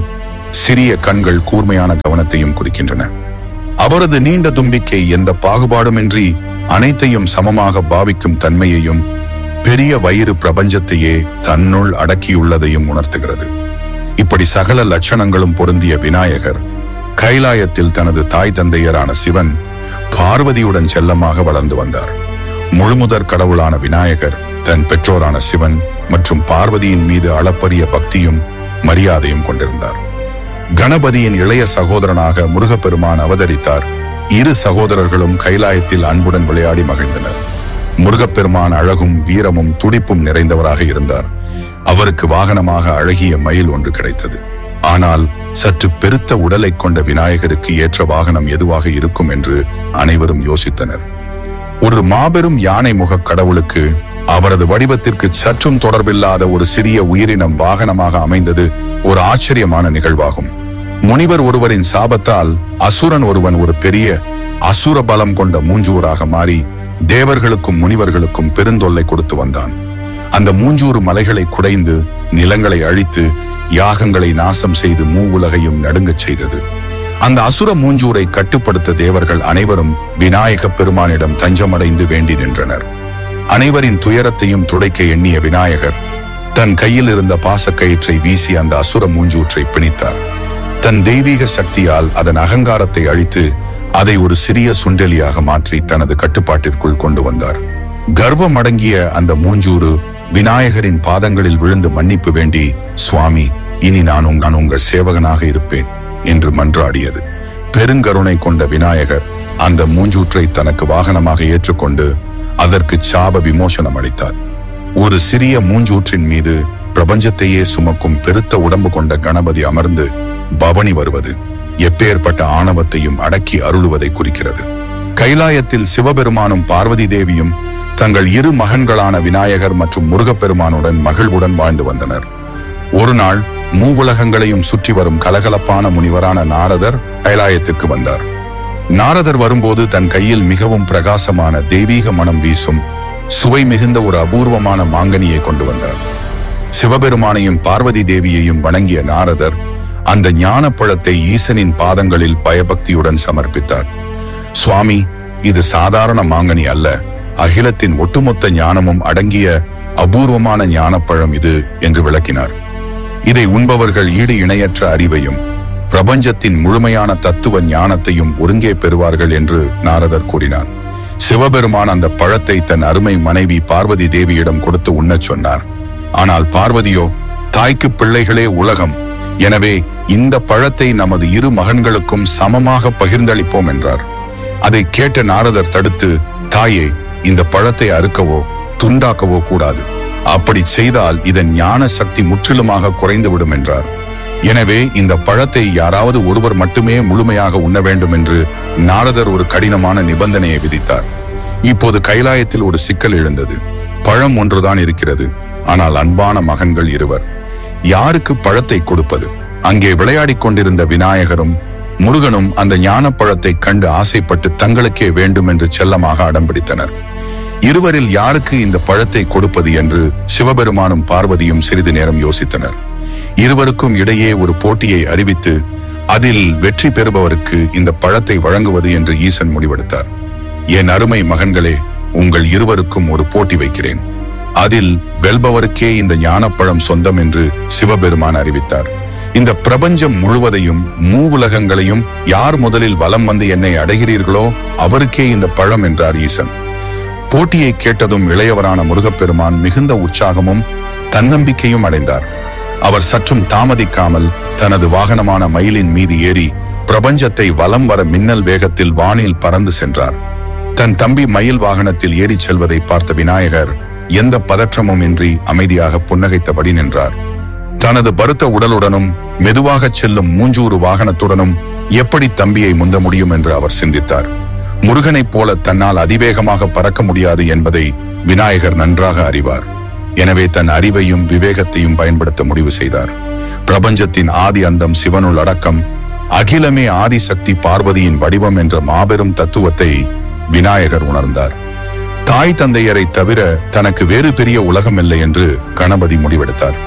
சிறிய கண்கள் கூர்மையான கவனத்தையும் குறிக்கின்றன அவரது நீண்ட தும்பிக்கை எந்த பாகுபாடுமின்றி அனைத்தையும் சமமாக பாவிக்கும் தன்மையையும் பெரிய வயிறு பிரபஞ்சத்தையே தன்னுள் அடக்கியுள்ளதையும் உணர்த்துகிறது இப்படி சகல லட்சணங்களும் பொருந்திய விநாயகர் கைலாயத்தில் தனது தாய் தந்தையரான சிவன் பார்வதியுடன் செல்லமாக வளர்ந்து வந்தார் முழுமுதற் கடவுளான விநாயகர் தன் பெற்றோரான சிவன் மற்றும் பார்வதியின் மீது அளப்பரிய பக்தியும் மரியாதையும் கொண்டிருந்தார் கணபதியின் இளைய சகோதரனாக முருகப்பெருமான் அவதரித்தார் இரு சகோதரர்களும் கைலாயத்தில் அன்புடன் விளையாடி மகிழ்ந்தனர் முருகப்பெருமான் அழகும் வீரமும் துடிப்பும் நிறைந்தவராக இருந்தார் அவருக்கு வாகனமாக அழகிய மயில் ஒன்று கிடைத்தது ஆனால் சற்று பெருத்த உடலை கொண்ட விநாயகருக்கு ஏற்ற வாகனம் எதுவாக இருக்கும் என்று அனைவரும் யோசித்தனர் ஒரு மாபெரும் யானை முக கடவுளுக்கு அவரது வடிவத்திற்கு சற்றும் தொடர்பில்லாத ஒரு சிறிய உயிரினம் வாகனமாக அமைந்தது ஒரு ஆச்சரியமான நிகழ்வாகும் முனிவர் ஒருவரின் சாபத்தால் அசுரன் ஒருவன் ஒரு பெரிய அசுர பலம் கொண்ட மூஞ்சூராக மாறி தேவர்களுக்கும் முனிவர்களுக்கும் பெருந்தொல்லை கொடுத்து வந்தான் அந்த மூஞ்சூறு மலைகளை குடைந்து நிலங்களை அழித்து யாகங்களை நாசம் செய்து மூவுலகையும் நடுங்கச் செய்தது அந்த அசுர மூஞ்சூரை கட்டுப்படுத்த தேவர்கள் அனைவரும் விநாயகப் பெருமானிடம் தஞ்சமடைந்து வேண்டி நின்றனர் அனைவரின் துயரத்தையும் துடைக்க எண்ணிய விநாயகர் தன் கையில் இருந்த பாசக்கயிற்றை வீசி அந்த அசுர மூஞ்சூற்றை பிணித்தார் தன் தெய்வீக சக்தியால் அதன் அகங்காரத்தை அழித்து அதை ஒரு சிறிய சுண்டெலியாக மாற்றி தனது கட்டுப்பாட்டிற்குள் கொண்டு வந்தார் கர்வம் அடங்கிய அந்த மூஞ்சூறு விநாயகரின் பாதங்களில் விழுந்து மன்னிப்பு வேண்டி சுவாமி இனி நான் உங்க- நான் உங்கள் சேவகனாக இருப்பேன் என்று மன்றாடியது பெருங்கருணை கொண்ட விநாயகர் அந்த மூஞ்சூற்றை தனக்கு வாகனமாக ஏற்றுக்கொண்டு அதற்கு சாப விமோசனம் அளித்தார் ஒரு சிறிய மூஞ்சூற்றின் மீது பிரபஞ்சத்தையே சுமக்கும் பெருத்த உடம்பு கொண்ட கணபதி அமர்ந்து பவனி வருவது எப்பேற்பட்ட ஆணவத்தையும் அடக்கி அருளுவதை குறிக்கிறது கைலாயத்தில் சிவபெருமானும் பார்வதி தேவியும் தங்கள் இரு மகன்களான விநாயகர் மற்றும் முருகப்பெருமானுடன் மகிழ்வுடன் வாழ்ந்து வந்தனர் ஒரு நாள் மூவுலகங்களையும் சுற்றி வரும் கலகலப்பான முனிவரான நாரதர் கைலாயத்திற்கு வந்தார் நாரதர் வரும்போது தன் கையில் மிகவும் பிரகாசமான தெய்வீக மனம் வீசும் சுவை மிகுந்த ஒரு அபூர்வமான மாங்கனியை கொண்டு வந்தார் சிவபெருமானையும் பார்வதி தேவியையும் வணங்கிய நாரதர் அந்த ஞானப்பழத்தை ஈசனின் பாதங்களில் பயபக்தியுடன் சமர்ப்பித்தார் சுவாமி இது சாதாரண மாங்கனி அல்ல அகிலத்தின் ஒட்டுமொத்த ஞானமும் அடங்கிய அபூர்வமான ஞானப்பழம் இது என்று விளக்கினார் இதை உண்பவர்கள் ஈடு இணையற்ற அறிவையும் பிரபஞ்சத்தின் முழுமையான தத்துவ ஞானத்தையும் ஒருங்கே பெறுவார்கள் என்று நாரதர் கூறினார் சிவபெருமான் அந்த பழத்தை தன் அருமை மனைவி பார்வதி தேவியிடம் கொடுத்து உண்ணச் சொன்னார் ஆனால் பார்வதியோ தாய்க்கு பிள்ளைகளே உலகம் எனவே இந்த பழத்தை நமது இரு மகன்களுக்கும் சமமாக பகிர்ந்தளிப்போம் என்றார் அதை கேட்ட நாரதர் தடுத்து தாயே இந்த பழத்தை அறுக்கவோ துண்டாக்கவோ கூடாது அப்படி செய்தால் இதன் ஞான சக்தி முற்றிலுமாக குறைந்துவிடும் என்றார் எனவே இந்த பழத்தை யாராவது ஒருவர் மட்டுமே முழுமையாக உண்ண வேண்டும் என்று நாரதர் ஒரு கடினமான நிபந்தனையை விதித்தார் இப்போது கைலாயத்தில் ஒரு சிக்கல் எழுந்தது பழம் ஒன்றுதான் இருக்கிறது ஆனால் அன்பான மகன்கள் இருவர் யாருக்கு பழத்தை கொடுப்பது அங்கே விளையாடிக் கொண்டிருந்த விநாயகரும் முருகனும் அந்த ஞானப்பழத்தை கண்டு ஆசைப்பட்டு தங்களுக்கே வேண்டும் என்று செல்லமாக அடம்பிடித்தனர் இருவரில் யாருக்கு இந்த பழத்தை கொடுப்பது என்று சிவபெருமானும் பார்வதியும் சிறிது நேரம் யோசித்தனர் இருவருக்கும் இடையே ஒரு போட்டியை அறிவித்து அதில் வெற்றி பெறுபவருக்கு இந்த பழத்தை வழங்குவது என்று ஈசன் முடிவெடுத்தார் என் அருமை மகன்களே உங்கள் இருவருக்கும் ஒரு போட்டி வைக்கிறேன் அதில் வெல்பவருக்கே இந்த ஞானப்பழம் சொந்தம் என்று சிவபெருமான் அறிவித்தார் இந்த பிரபஞ்சம் முழுவதையும் மூவுலகங்களையும் யார் முதலில் வலம் வந்து என்னை அடைகிறீர்களோ அவருக்கே இந்த பழம் என்றார் ஈசன் போட்டியை கேட்டதும் இளையவரான முருகப்பெருமான் மிகுந்த உற்சாகமும் தன்னம்பிக்கையும் அடைந்தார் அவர் சற்றும் தாமதிக்காமல் தனது வாகனமான மயிலின் மீது ஏறி பிரபஞ்சத்தை வலம் வர மின்னல் வேகத்தில் வானில் பறந்து சென்றார் தன் தம்பி மயில் வாகனத்தில் ஏறிச் செல்வதை பார்த்த விநாயகர் எந்த பதற்றமும் இன்றி அமைதியாக புன்னகைத்தபடி நின்றார் தனது பருத்த உடலுடனும் மெதுவாகச் செல்லும் மூஞ்சூறு வாகனத்துடனும் எப்படி தம்பியை முந்த முடியும் என்று அவர் சிந்தித்தார் முருகனைப் போல தன்னால் அதிவேகமாக பறக்க முடியாது என்பதை விநாயகர் நன்றாக அறிவார் எனவே தன் அறிவையும் விவேகத்தையும் பயன்படுத்த முடிவு செய்தார் பிரபஞ்சத்தின் ஆதி அந்தம் சிவனுள் அடக்கம் அகிலமே ஆதிசக்தி பார்வதியின் வடிவம் என்ற மாபெரும் தத்துவத்தை விநாயகர் உணர்ந்தார் தாய் தந்தையரை தவிர தனக்கு வேறு பெரிய உலகம் இல்லை என்று கணபதி முடிவெடுத்தார்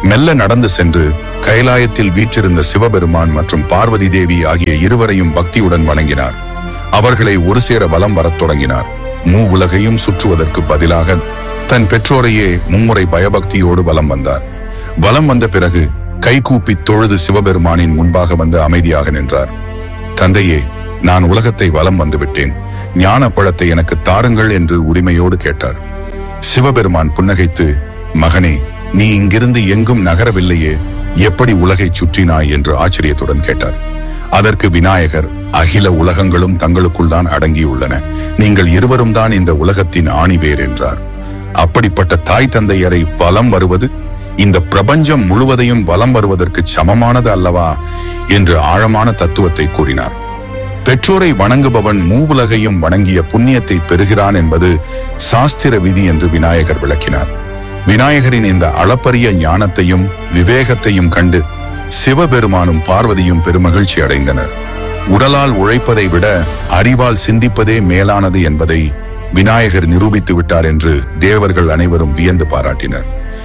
மெல்ல நடந்து சென்று கைலாயத்தில் வீற்றிருந்த சிவபெருமான் மற்றும் பார்வதி தேவி ஆகிய இருவரையும் பக்தியுடன் வணங்கினார் அவர்களை ஒரு சேர வலம் வரத் தொடங்கினார் மூ உலகையும் சுற்றுவதற்கு பதிலாக தன் பெற்றோரையே மும்முறை பயபக்தியோடு வலம் வந்தார் வலம் வந்த பிறகு கைகூப்பி தொழுது சிவபெருமானின் முன்பாக வந்து அமைதியாக நின்றார் தந்தையே நான் உலகத்தை வலம் வந்து விட்டேன் ஞான பழத்தை எனக்கு தாருங்கள் என்று உரிமையோடு கேட்டார் சிவபெருமான் புன்னகைத்து மகனே நீ இங்கிருந்து எங்கும் நகரவில்லையே எப்படி உலகை சுற்றினாய் என்று ஆச்சரியத்துடன் கேட்டார் அதற்கு விநாயகர் அகில உலகங்களும் தங்களுக்குள் தான் அடங்கியுள்ளன நீங்கள் இருவரும் தான் இந்த உலகத்தின் ஆணிவேர் என்றார் அப்படிப்பட்ட தாய் தந்தையரை வலம் வருவது இந்த பிரபஞ்சம் முழுவதையும் வலம் வருவதற்கு சமமானது அல்லவா என்று ஆழமான தத்துவத்தை கூறினார் பெற்றோரை வணங்குபவன் மூவுலகையும் வணங்கிய புண்ணியத்தை பெறுகிறான் என்பது சாஸ்திர விதி என்று விநாயகர் விளக்கினார் விநாயகரின் இந்த அளப்பரிய ஞானத்தையும் விவேகத்தையும் கண்டு சிவபெருமானும் பார்வதியும் பெருமகிழ்ச்சி அடைந்தனர் உடலால் உழைப்பதை விட அறிவால் சிந்திப்பதே மேலானது என்பதை விநாயகர் நிரூபித்து விட்டார் என்று தேவர்கள் அனைவரும் வியந்து பாராட்டினர்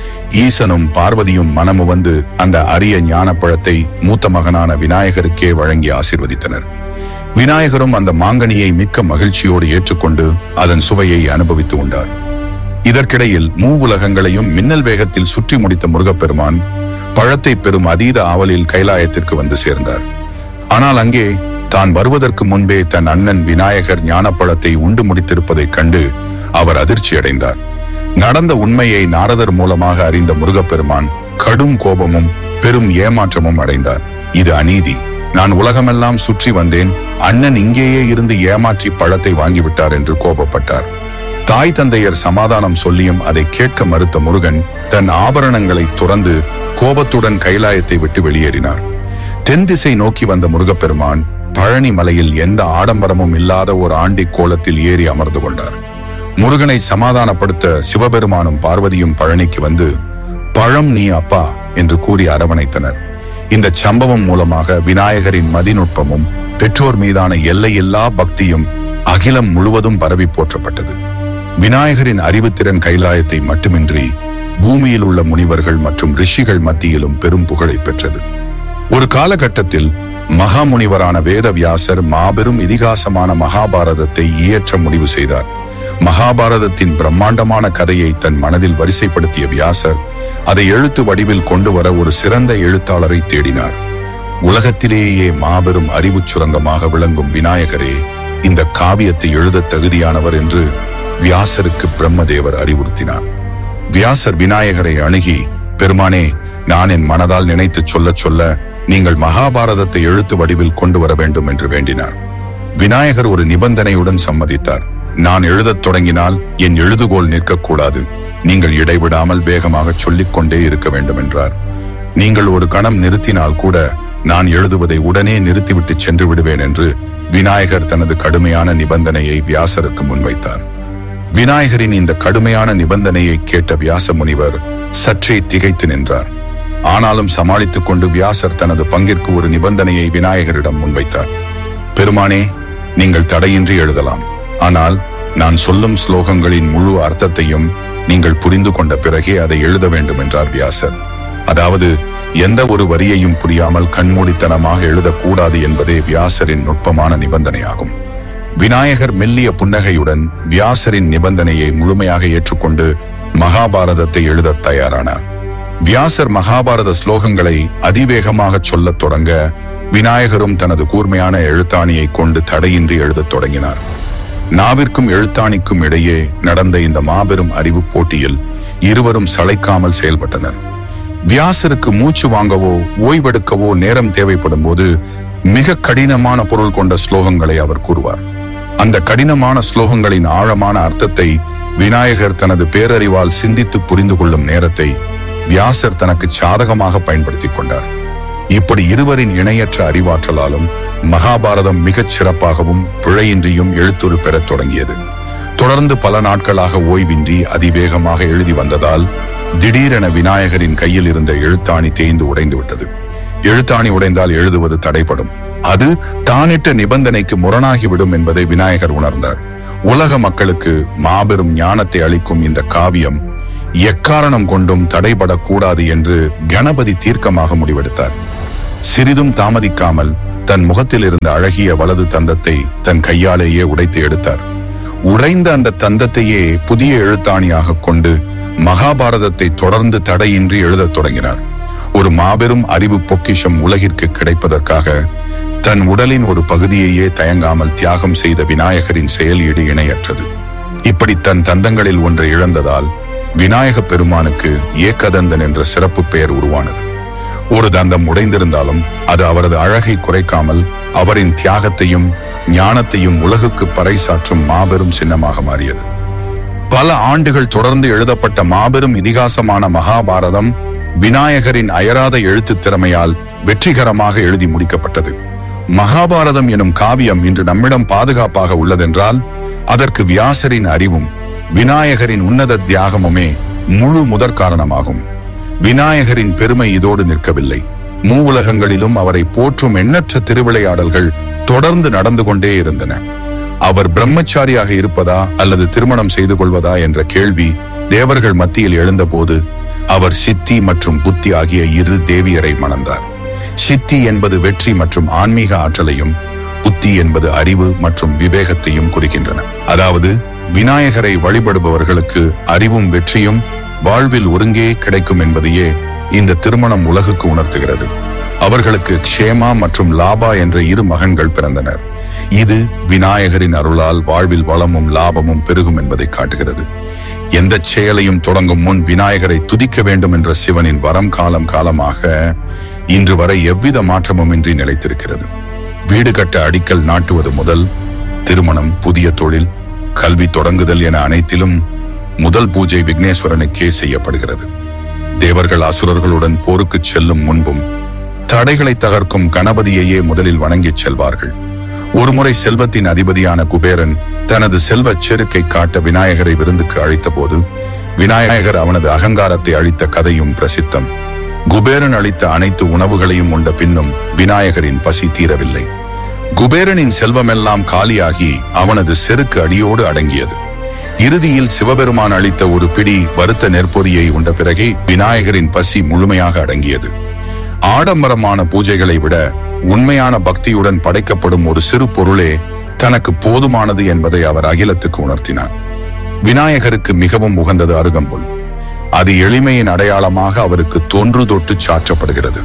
ஈசனும் பார்வதியும் மனமு வந்து அந்த அரிய ஞானப்பழத்தை மூத்த மகனான விநாயகருக்கே வழங்கி ஆசிர்வதித்தனர் விநாயகரும் அந்த மாங்கனியை மிக்க மகிழ்ச்சியோடு ஏற்றுக்கொண்டு அதன் சுவையை அனுபவித்து உண்டார் இதற்கிடையில் மூவுலகங்களையும் மின்னல் வேகத்தில் சுற்றி முடித்த முருகப்பெருமான் பழத்தை பெறும் அதீத ஆவலில் கைலாயத்திற்கு வந்து சேர்ந்தார் ஆனால் அங்கே தான் வருவதற்கு முன்பே தன் அண்ணன் விநாயகர் ஞானப்பழத்தை உண்டு முடித்திருப்பதைக் கண்டு அவர் அதிர்ச்சி அடைந்தார் நடந்த உண்மையை நாரதர் மூலமாக அறிந்த முருகப்பெருமான் கடும் கோபமும் பெரும் ஏமாற்றமும் அடைந்தார் இது அநீதி நான் உலகமெல்லாம் சுற்றி வந்தேன் அண்ணன் இங்கேயே இருந்து ஏமாற்றி பழத்தை வாங்கிவிட்டார் என்று கோபப்பட்டார் தாய் தந்தையர் சமாதானம் சொல்லியும் அதை கேட்க மறுத்த முருகன் தன் ஆபரணங்களை துறந்து கோபத்துடன் கைலாயத்தை விட்டு வெளியேறினார் தென் திசை நோக்கி வந்த முருகப்பெருமான் பழனி மலையில் எந்த ஆடம்பரமும் இல்லாத ஒரு ஆண்டி கோலத்தில் ஏறி அமர்ந்து கொண்டார் முருகனை சமாதானப்படுத்த சிவபெருமானும் பார்வதியும் பழனிக்கு வந்து பழம் நீ அப்பா என்று கூறி அரவணைத்தனர் இந்த சம்பவம் மூலமாக விநாயகரின் மதிநுட்பமும் பெற்றோர் மீதான எல்லையில்லா பக்தியும் அகிலம் முழுவதும் பரவி போற்றப்பட்டது விநாயகரின் அறிவுத்திறன் கைலாயத்தை மட்டுமின்றி பூமியில் உள்ள முனிவர்கள் மற்றும் ரிஷிகள் மத்தியிலும் பெரும் புகழை பெற்றது ஒரு காலகட்டத்தில் மகாமுனிவரான வேதவியாசர் மாபெரும் இதிகாசமான மகாபாரதத்தை இயற்ற முடிவு செய்தார் மகாபாரதத்தின் பிரம்மாண்டமான கதையை தன் மனதில் வரிசைப்படுத்திய வியாசர் அதை எழுத்து வடிவில் கொண்டு வர ஒரு சிறந்த எழுத்தாளரை தேடினார் உலகத்திலேயே மாபெரும் அறிவுச் சுரங்கமாக விளங்கும் விநாயகரே இந்த காவியத்தை எழுத தகுதியானவர் என்று வியாசருக்கு பிரம்மதேவர் அறிவுறுத்தினார் வியாசர் விநாயகரை அணுகி பெருமானே நான் என் மனதால் நினைத்து சொல்லச் சொல்ல நீங்கள் மகாபாரதத்தை எழுத்து வடிவில் கொண்டு வர வேண்டும் என்று வேண்டினார் விநாயகர் ஒரு நிபந்தனையுடன் சம்மதித்தார் நான் எழுதத் தொடங்கினால் என் எழுதுகோல் நிற்கக்கூடாது நீங்கள் இடைவிடாமல் வேகமாக சொல்லிக் கொண்டே இருக்க வேண்டும் என்றார் நீங்கள் ஒரு கணம் நிறுத்தினால் கூட நான் எழுதுவதை உடனே நிறுத்திவிட்டு சென்று விடுவேன் என்று விநாயகர் தனது கடுமையான நிபந்தனையை வியாசருக்கு முன்வைத்தார் விநாயகரின் இந்த கடுமையான நிபந்தனையை கேட்ட வியாச முனிவர் சற்றே திகைத்து நின்றார் ஆனாலும் சமாளித்துக் கொண்டு வியாசர் தனது பங்கிற்கு ஒரு நிபந்தனையை விநாயகரிடம் முன்வைத்தார் பெருமானே நீங்கள் தடையின்றி எழுதலாம் ஆனால் நான் சொல்லும் ஸ்லோகங்களின் முழு அர்த்தத்தையும் நீங்கள் புரிந்து கொண்ட பிறகே அதை எழுத வேண்டும் என்றார் வியாசர் அதாவது எந்த ஒரு வரியையும் புரியாமல் கண்மூடித்தனமாக எழுதக்கூடாது என்பதே வியாசரின் நுட்பமான நிபந்தனையாகும் விநாயகர் மெல்லிய புன்னகையுடன் வியாசரின் நிபந்தனையை முழுமையாக ஏற்றுக்கொண்டு மகாபாரதத்தை எழுதத் தயாரானார் வியாசர் மகாபாரத ஸ்லோகங்களை அதிவேகமாக சொல்லத் தொடங்க விநாயகரும் தனது கூர்மையான எழுத்தாணியை கொண்டு தடையின்றி எழுதத் தொடங்கினார் நாவிற்கும் எழுத்தாணிக்கும் இடையே நடந்த இந்த மாபெரும் அறிவு போட்டியில் இருவரும் சளைக்காமல் செயல்பட்டனர் வியாசருக்கு மூச்சு வாங்கவோ ஓய்வெடுக்கவோ நேரம் தேவைப்படும் போது மிக கடினமான பொருள் கொண்ட ஸ்லோகங்களை அவர் கூறுவார் அந்த கடினமான ஸ்லோகங்களின் ஆழமான அர்த்தத்தை விநாயகர் தனது பேரறிவால் சிந்தித்து புரிந்து கொள்ளும் நேரத்தை வியாசர் தனக்கு சாதகமாக பயன்படுத்திக் கொண்டார் இப்படி இருவரின் இணையற்ற அறிவாற்றலாலும் மகாபாரதம் மிகச் சிறப்பாகவும் பிழையின்றியும் எழுத்துரு பெறத் தொடங்கியது தொடர்ந்து பல நாட்களாக ஓய்வின்றி அதிவேகமாக எழுதி வந்ததால் திடீரென விநாயகரின் கையில் இருந்த எழுத்தாணி தேய்ந்து உடைந்து விட்டது எழுத்தாணி உடைந்தால் எழுதுவது தடைப்படும் அது தானிட்ட நிபந்தனைக்கு முரணாகிவிடும் என்பதை விநாயகர் உணர்ந்தார் உலக மக்களுக்கு மாபெரும் ஞானத்தை அளிக்கும் இந்த காவியம் எக்காரணம் கொண்டும் தடைபடக்கூடாது என்று கணபதி தீர்க்கமாக முடிவெடுத்தார் சிறிதும் தாமதிக்காமல் தன் முகத்தில் இருந்த அழகிய வலது தந்தத்தை தன் கையாலேயே உடைத்து எடுத்தார் உடைந்த அந்த தந்தத்தையே புதிய எழுத்தாணியாக கொண்டு மகாபாரதத்தை தொடர்ந்து தடையின்றி எழுதத் தொடங்கினார் ஒரு மாபெரும் அறிவு பொக்கிஷம் உலகிற்கு கிடைப்பதற்காக தன் உடலின் ஒரு பகுதியையே தயங்காமல் தியாகம் செய்த விநாயகரின் செயலீடு இணையற்றது இப்படி தன் தந்தங்களில் ஒன்றை இழந்ததால் விநாயக பெருமானுக்கு ஏகதந்தன் என்ற சிறப்பு பெயர் உருவானது ஒரு தந்தம் உடைந்திருந்தாலும் அது அவரது அழகை குறைக்காமல் அவரின் தியாகத்தையும் ஞானத்தையும் உலகுக்கு பறைசாற்றும் மாபெரும் சின்னமாக மாறியது பல ஆண்டுகள் தொடர்ந்து எழுதப்பட்ட மாபெரும் இதிகாசமான மகாபாரதம் விநாயகரின் அயராத எழுத்துத் திறமையால் வெற்றிகரமாக எழுதி முடிக்கப்பட்டது மகாபாரதம் எனும் காவியம் இன்று நம்மிடம் பாதுகாப்பாக உள்ளதென்றால் அதற்கு வியாசரின் அறிவும் விநாயகரின் உன்னத தியாகமுமே முழு முதற் காரணமாகும் விநாயகரின் பெருமை இதோடு நிற்கவில்லை மூவுலகங்களிலும் அவரை போற்றும் எண்ணற்ற திருவிளையாடல்கள் தொடர்ந்து நடந்து கொண்டே இருந்தன அவர் பிரம்மச்சாரியாக இருப்பதா அல்லது திருமணம் செய்து கொள்வதா என்ற கேள்வி தேவர்கள் மத்தியில் எழுந்தபோது அவர் சித்தி மற்றும் புத்தி ஆகிய இரு தேவியரை மணந்தார் சித்தி என்பது வெற்றி மற்றும் ஆன்மீக ஆற்றலையும் புத்தி என்பது அறிவு மற்றும் விவேகத்தையும் குறிக்கின்றன அதாவது விநாயகரை வழிபடுபவர்களுக்கு அறிவும் வெற்றியும் வாழ்வில் ஒருங்கே கிடைக்கும் என்பதையே இந்த திருமணம் உலகுக்கு உணர்த்துகிறது அவர்களுக்கு க்ஷேமா மற்றும் லாபா என்ற இரு மகன்கள் பிறந்தனர் இது விநாயகரின் அருளால் வாழ்வில் வளமும் லாபமும் பெருகும் என்பதை காட்டுகிறது எந்த செயலையும் தொடங்கும் முன் விநாயகரை துதிக்க வேண்டும் என்ற சிவனின் வரம் காலம் காலமாக இன்று வரை எவ்வித மாற்றமும் இன்றி நிலைத்திருக்கிறது வீடு கட்ட அடிக்கல் நாட்டுவது முதல் திருமணம் புதிய தொழில் கல்வி தொடங்குதல் என அனைத்திலும் முதல் பூஜை விக்னேஸ்வரனுக்கே செய்யப்படுகிறது தேவர்கள் அசுரர்களுடன் போருக்குச் செல்லும் முன்பும் தடைகளை தகர்க்கும் கணபதியையே முதலில் வணங்கிச் செல்வார்கள் ஒருமுறை செல்வத்தின் அதிபதியான குபேரன் தனது செல்வச் செருக்கை காட்ட விநாயகரை விருந்துக்கு அழைத்தபோது விநாயகர் அவனது அகங்காரத்தை அழித்த கதையும் பிரசித்தம் குபேரன் அளித்த அனைத்து உணவுகளையும் உண்ட பின்னும் விநாயகரின் பசி தீரவில்லை குபேரனின் செல்வமெல்லாம் காலியாகி அவனது செருக்கு அடியோடு அடங்கியது இறுதியில் சிவபெருமான் அளித்த ஒரு பிடி வறுத்த நெற்பொரியை உண்ட பிறகே விநாயகரின் பசி முழுமையாக அடங்கியது ஆடம்பரமான பூஜைகளை விட உண்மையான பக்தியுடன் படைக்கப்படும் ஒரு சிறு பொருளே தனக்கு போதுமானது என்பதை அவர் அகிலத்துக்கு உணர்த்தினார் விநாயகருக்கு மிகவும் உகந்தது அருகம்புல் அது எளிமையின் அடையாளமாக அவருக்கு தொன்று தொட்டு சாற்றப்படுகிறது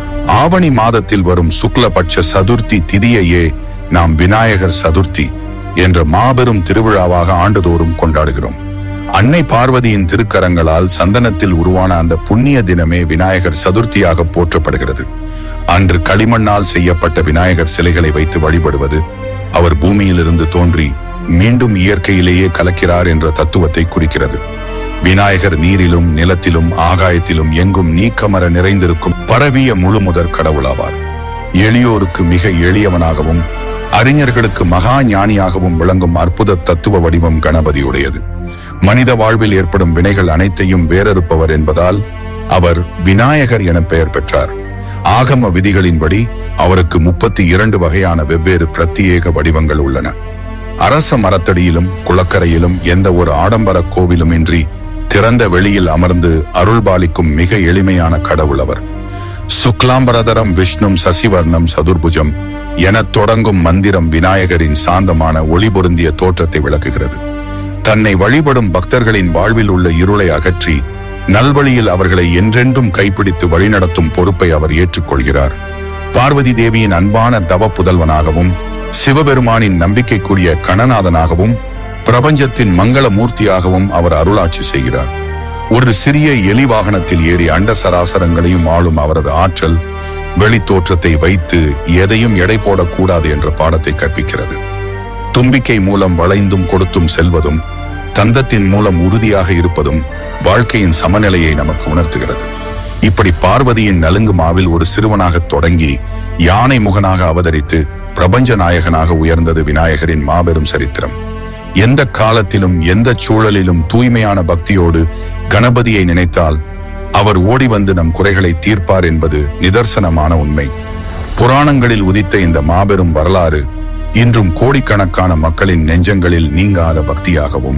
ஆவணி மாதத்தில் வரும் சுக்லபட்ச சதுர்த்தி திதியையே நாம் விநாயகர் சதுர்த்தி என்ற மாபெரும் திருவிழாவாக ஆண்டுதோறும் கொண்டாடுகிறோம் அன்னை பார்வதியின் திருக்கரங்களால் சந்தனத்தில் உருவான அந்த புண்ணிய தினமே விநாயகர் சதுர்த்தியாக போற்றப்படுகிறது அன்று களிமண்ணால் செய்யப்பட்ட விநாயகர் சிலைகளை வைத்து வழிபடுவது அவர் பூமியிலிருந்து தோன்றி மீண்டும் இயற்கையிலேயே கலக்கிறார் என்ற தத்துவத்தை குறிக்கிறது விநாயகர் நீரிலும் நிலத்திலும் ஆகாயத்திலும் எங்கும் நீக்கமர நிறைந்திருக்கும் பரவிய முழுமுதற் கடவுளாவார் எளியோருக்கு மிக எளியவனாகவும் அறிஞர்களுக்கு மகா ஞானியாகவும் விளங்கும் அற்புத தத்துவ வடிவம் கணபதியுடையது மனித வாழ்வில் ஏற்படும் வினைகள் அனைத்தையும் வேறறுப்பவர் என்பதால் அவர் விநாயகர் என பெயர் பெற்றார் ஆகம விதிகளின்படி அவருக்கு முப்பத்தி இரண்டு வகையான வெவ்வேறு பிரத்யேக வடிவங்கள் உள்ளன அரச மரத்தடியிலும் குளக்கரையிலும் எந்த ஒரு ஆடம்பர கோவிலும் இன்றி திறந்த வெளியில் அமர்ந்து அருள்பாலிக்கும் மிக எளிமையான கடவுள் அவர் சுக்லாம்பரதரம் விஷ்ணும் சசிவர்ணம் சதுர்புஜம் எனத் தொடங்கும் மந்திரம் விநாயகரின் சாந்தமான ஒளி பொருந்திய தோற்றத்தை விளக்குகிறது தன்னை வழிபடும் பக்தர்களின் வாழ்வில் உள்ள இருளை அகற்றி நல்வழியில் அவர்களை என்றென்றும் கைப்பிடித்து வழிநடத்தும் பொறுப்பை அவர் ஏற்றுக்கொள்கிறார் பார்வதி தேவியின் அன்பான தவ புதல்வனாகவும் சிவபெருமானின் நம்பிக்கைக்குரிய கணநாதனாகவும் பிரபஞ்சத்தின் மங்கள மூர்த்தியாகவும் அவர் அருளாட்சி செய்கிறார் ஒரு சிறிய எலி வாகனத்தில் ஏறி அண்ட சராசரங்களையும் ஆளும் அவரது ஆற்றல் வெளித்தோற்றத்தை வைத்து எதையும் எடை போடக்கூடாது என்ற பாடத்தை கற்பிக்கிறது தும்பிக்கை மூலம் வளைந்தும் கொடுத்தும் செல்வதும் தந்தத்தின் மூலம் உறுதியாக இருப்பதும் வாழ்க்கையின் சமநிலையை நமக்கு உணர்த்துகிறது இப்படி பார்வதியின் நலுங்கு மாவில் ஒரு சிறுவனாக தொடங்கி யானை முகனாக அவதரித்து பிரபஞ்ச நாயகனாக உயர்ந்தது விநாயகரின் மாபெரும் சரித்திரம் எந்த காலத்திலும் எந்த சூழலிலும் தூய்மையான பக்தியோடு கணபதியை நினைத்தால் அவர் ஓடி வந்து நம் குறைகளை தீர்ப்பார் என்பது நிதர்சனமான உண்மை புராணங்களில் உதித்த இந்த மாபெரும் வரலாறு இன்றும் கோடிக்கணக்கான மக்களின் நெஞ்சங்களில் நீங்காத பக்தியாகவும்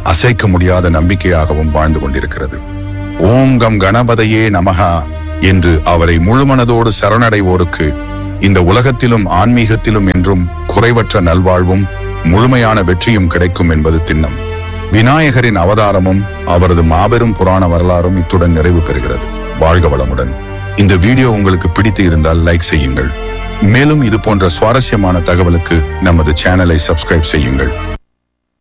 அசைக்க முடியாத நம்பிக்கையாகவும் வாழ்ந்து கொண்டிருக்கிறது ஓம் கம் கணபதையே நமகா என்று அவரை முழுமனதோடு சரணடைவோருக்கு இந்த உலகத்திலும் ஆன்மீகத்திலும் என்றும் குறைவற்ற நல்வாழ்வும் முழுமையான வெற்றியும் கிடைக்கும் என்பது திண்ணம் விநாயகரின் அவதாரமும் அவரது மாபெரும் புராண வரலாறும் இத்துடன் நிறைவு பெறுகிறது வாழ்க வளமுடன் இந்த வீடியோ உங்களுக்கு பிடித்து இருந்தால் லைக் செய்யுங்கள் மேலும் இது போன்ற சுவாரஸ்யமான தகவலுக்கு நமது சேனலை சப்ஸ்கிரைப் செய்யுங்கள்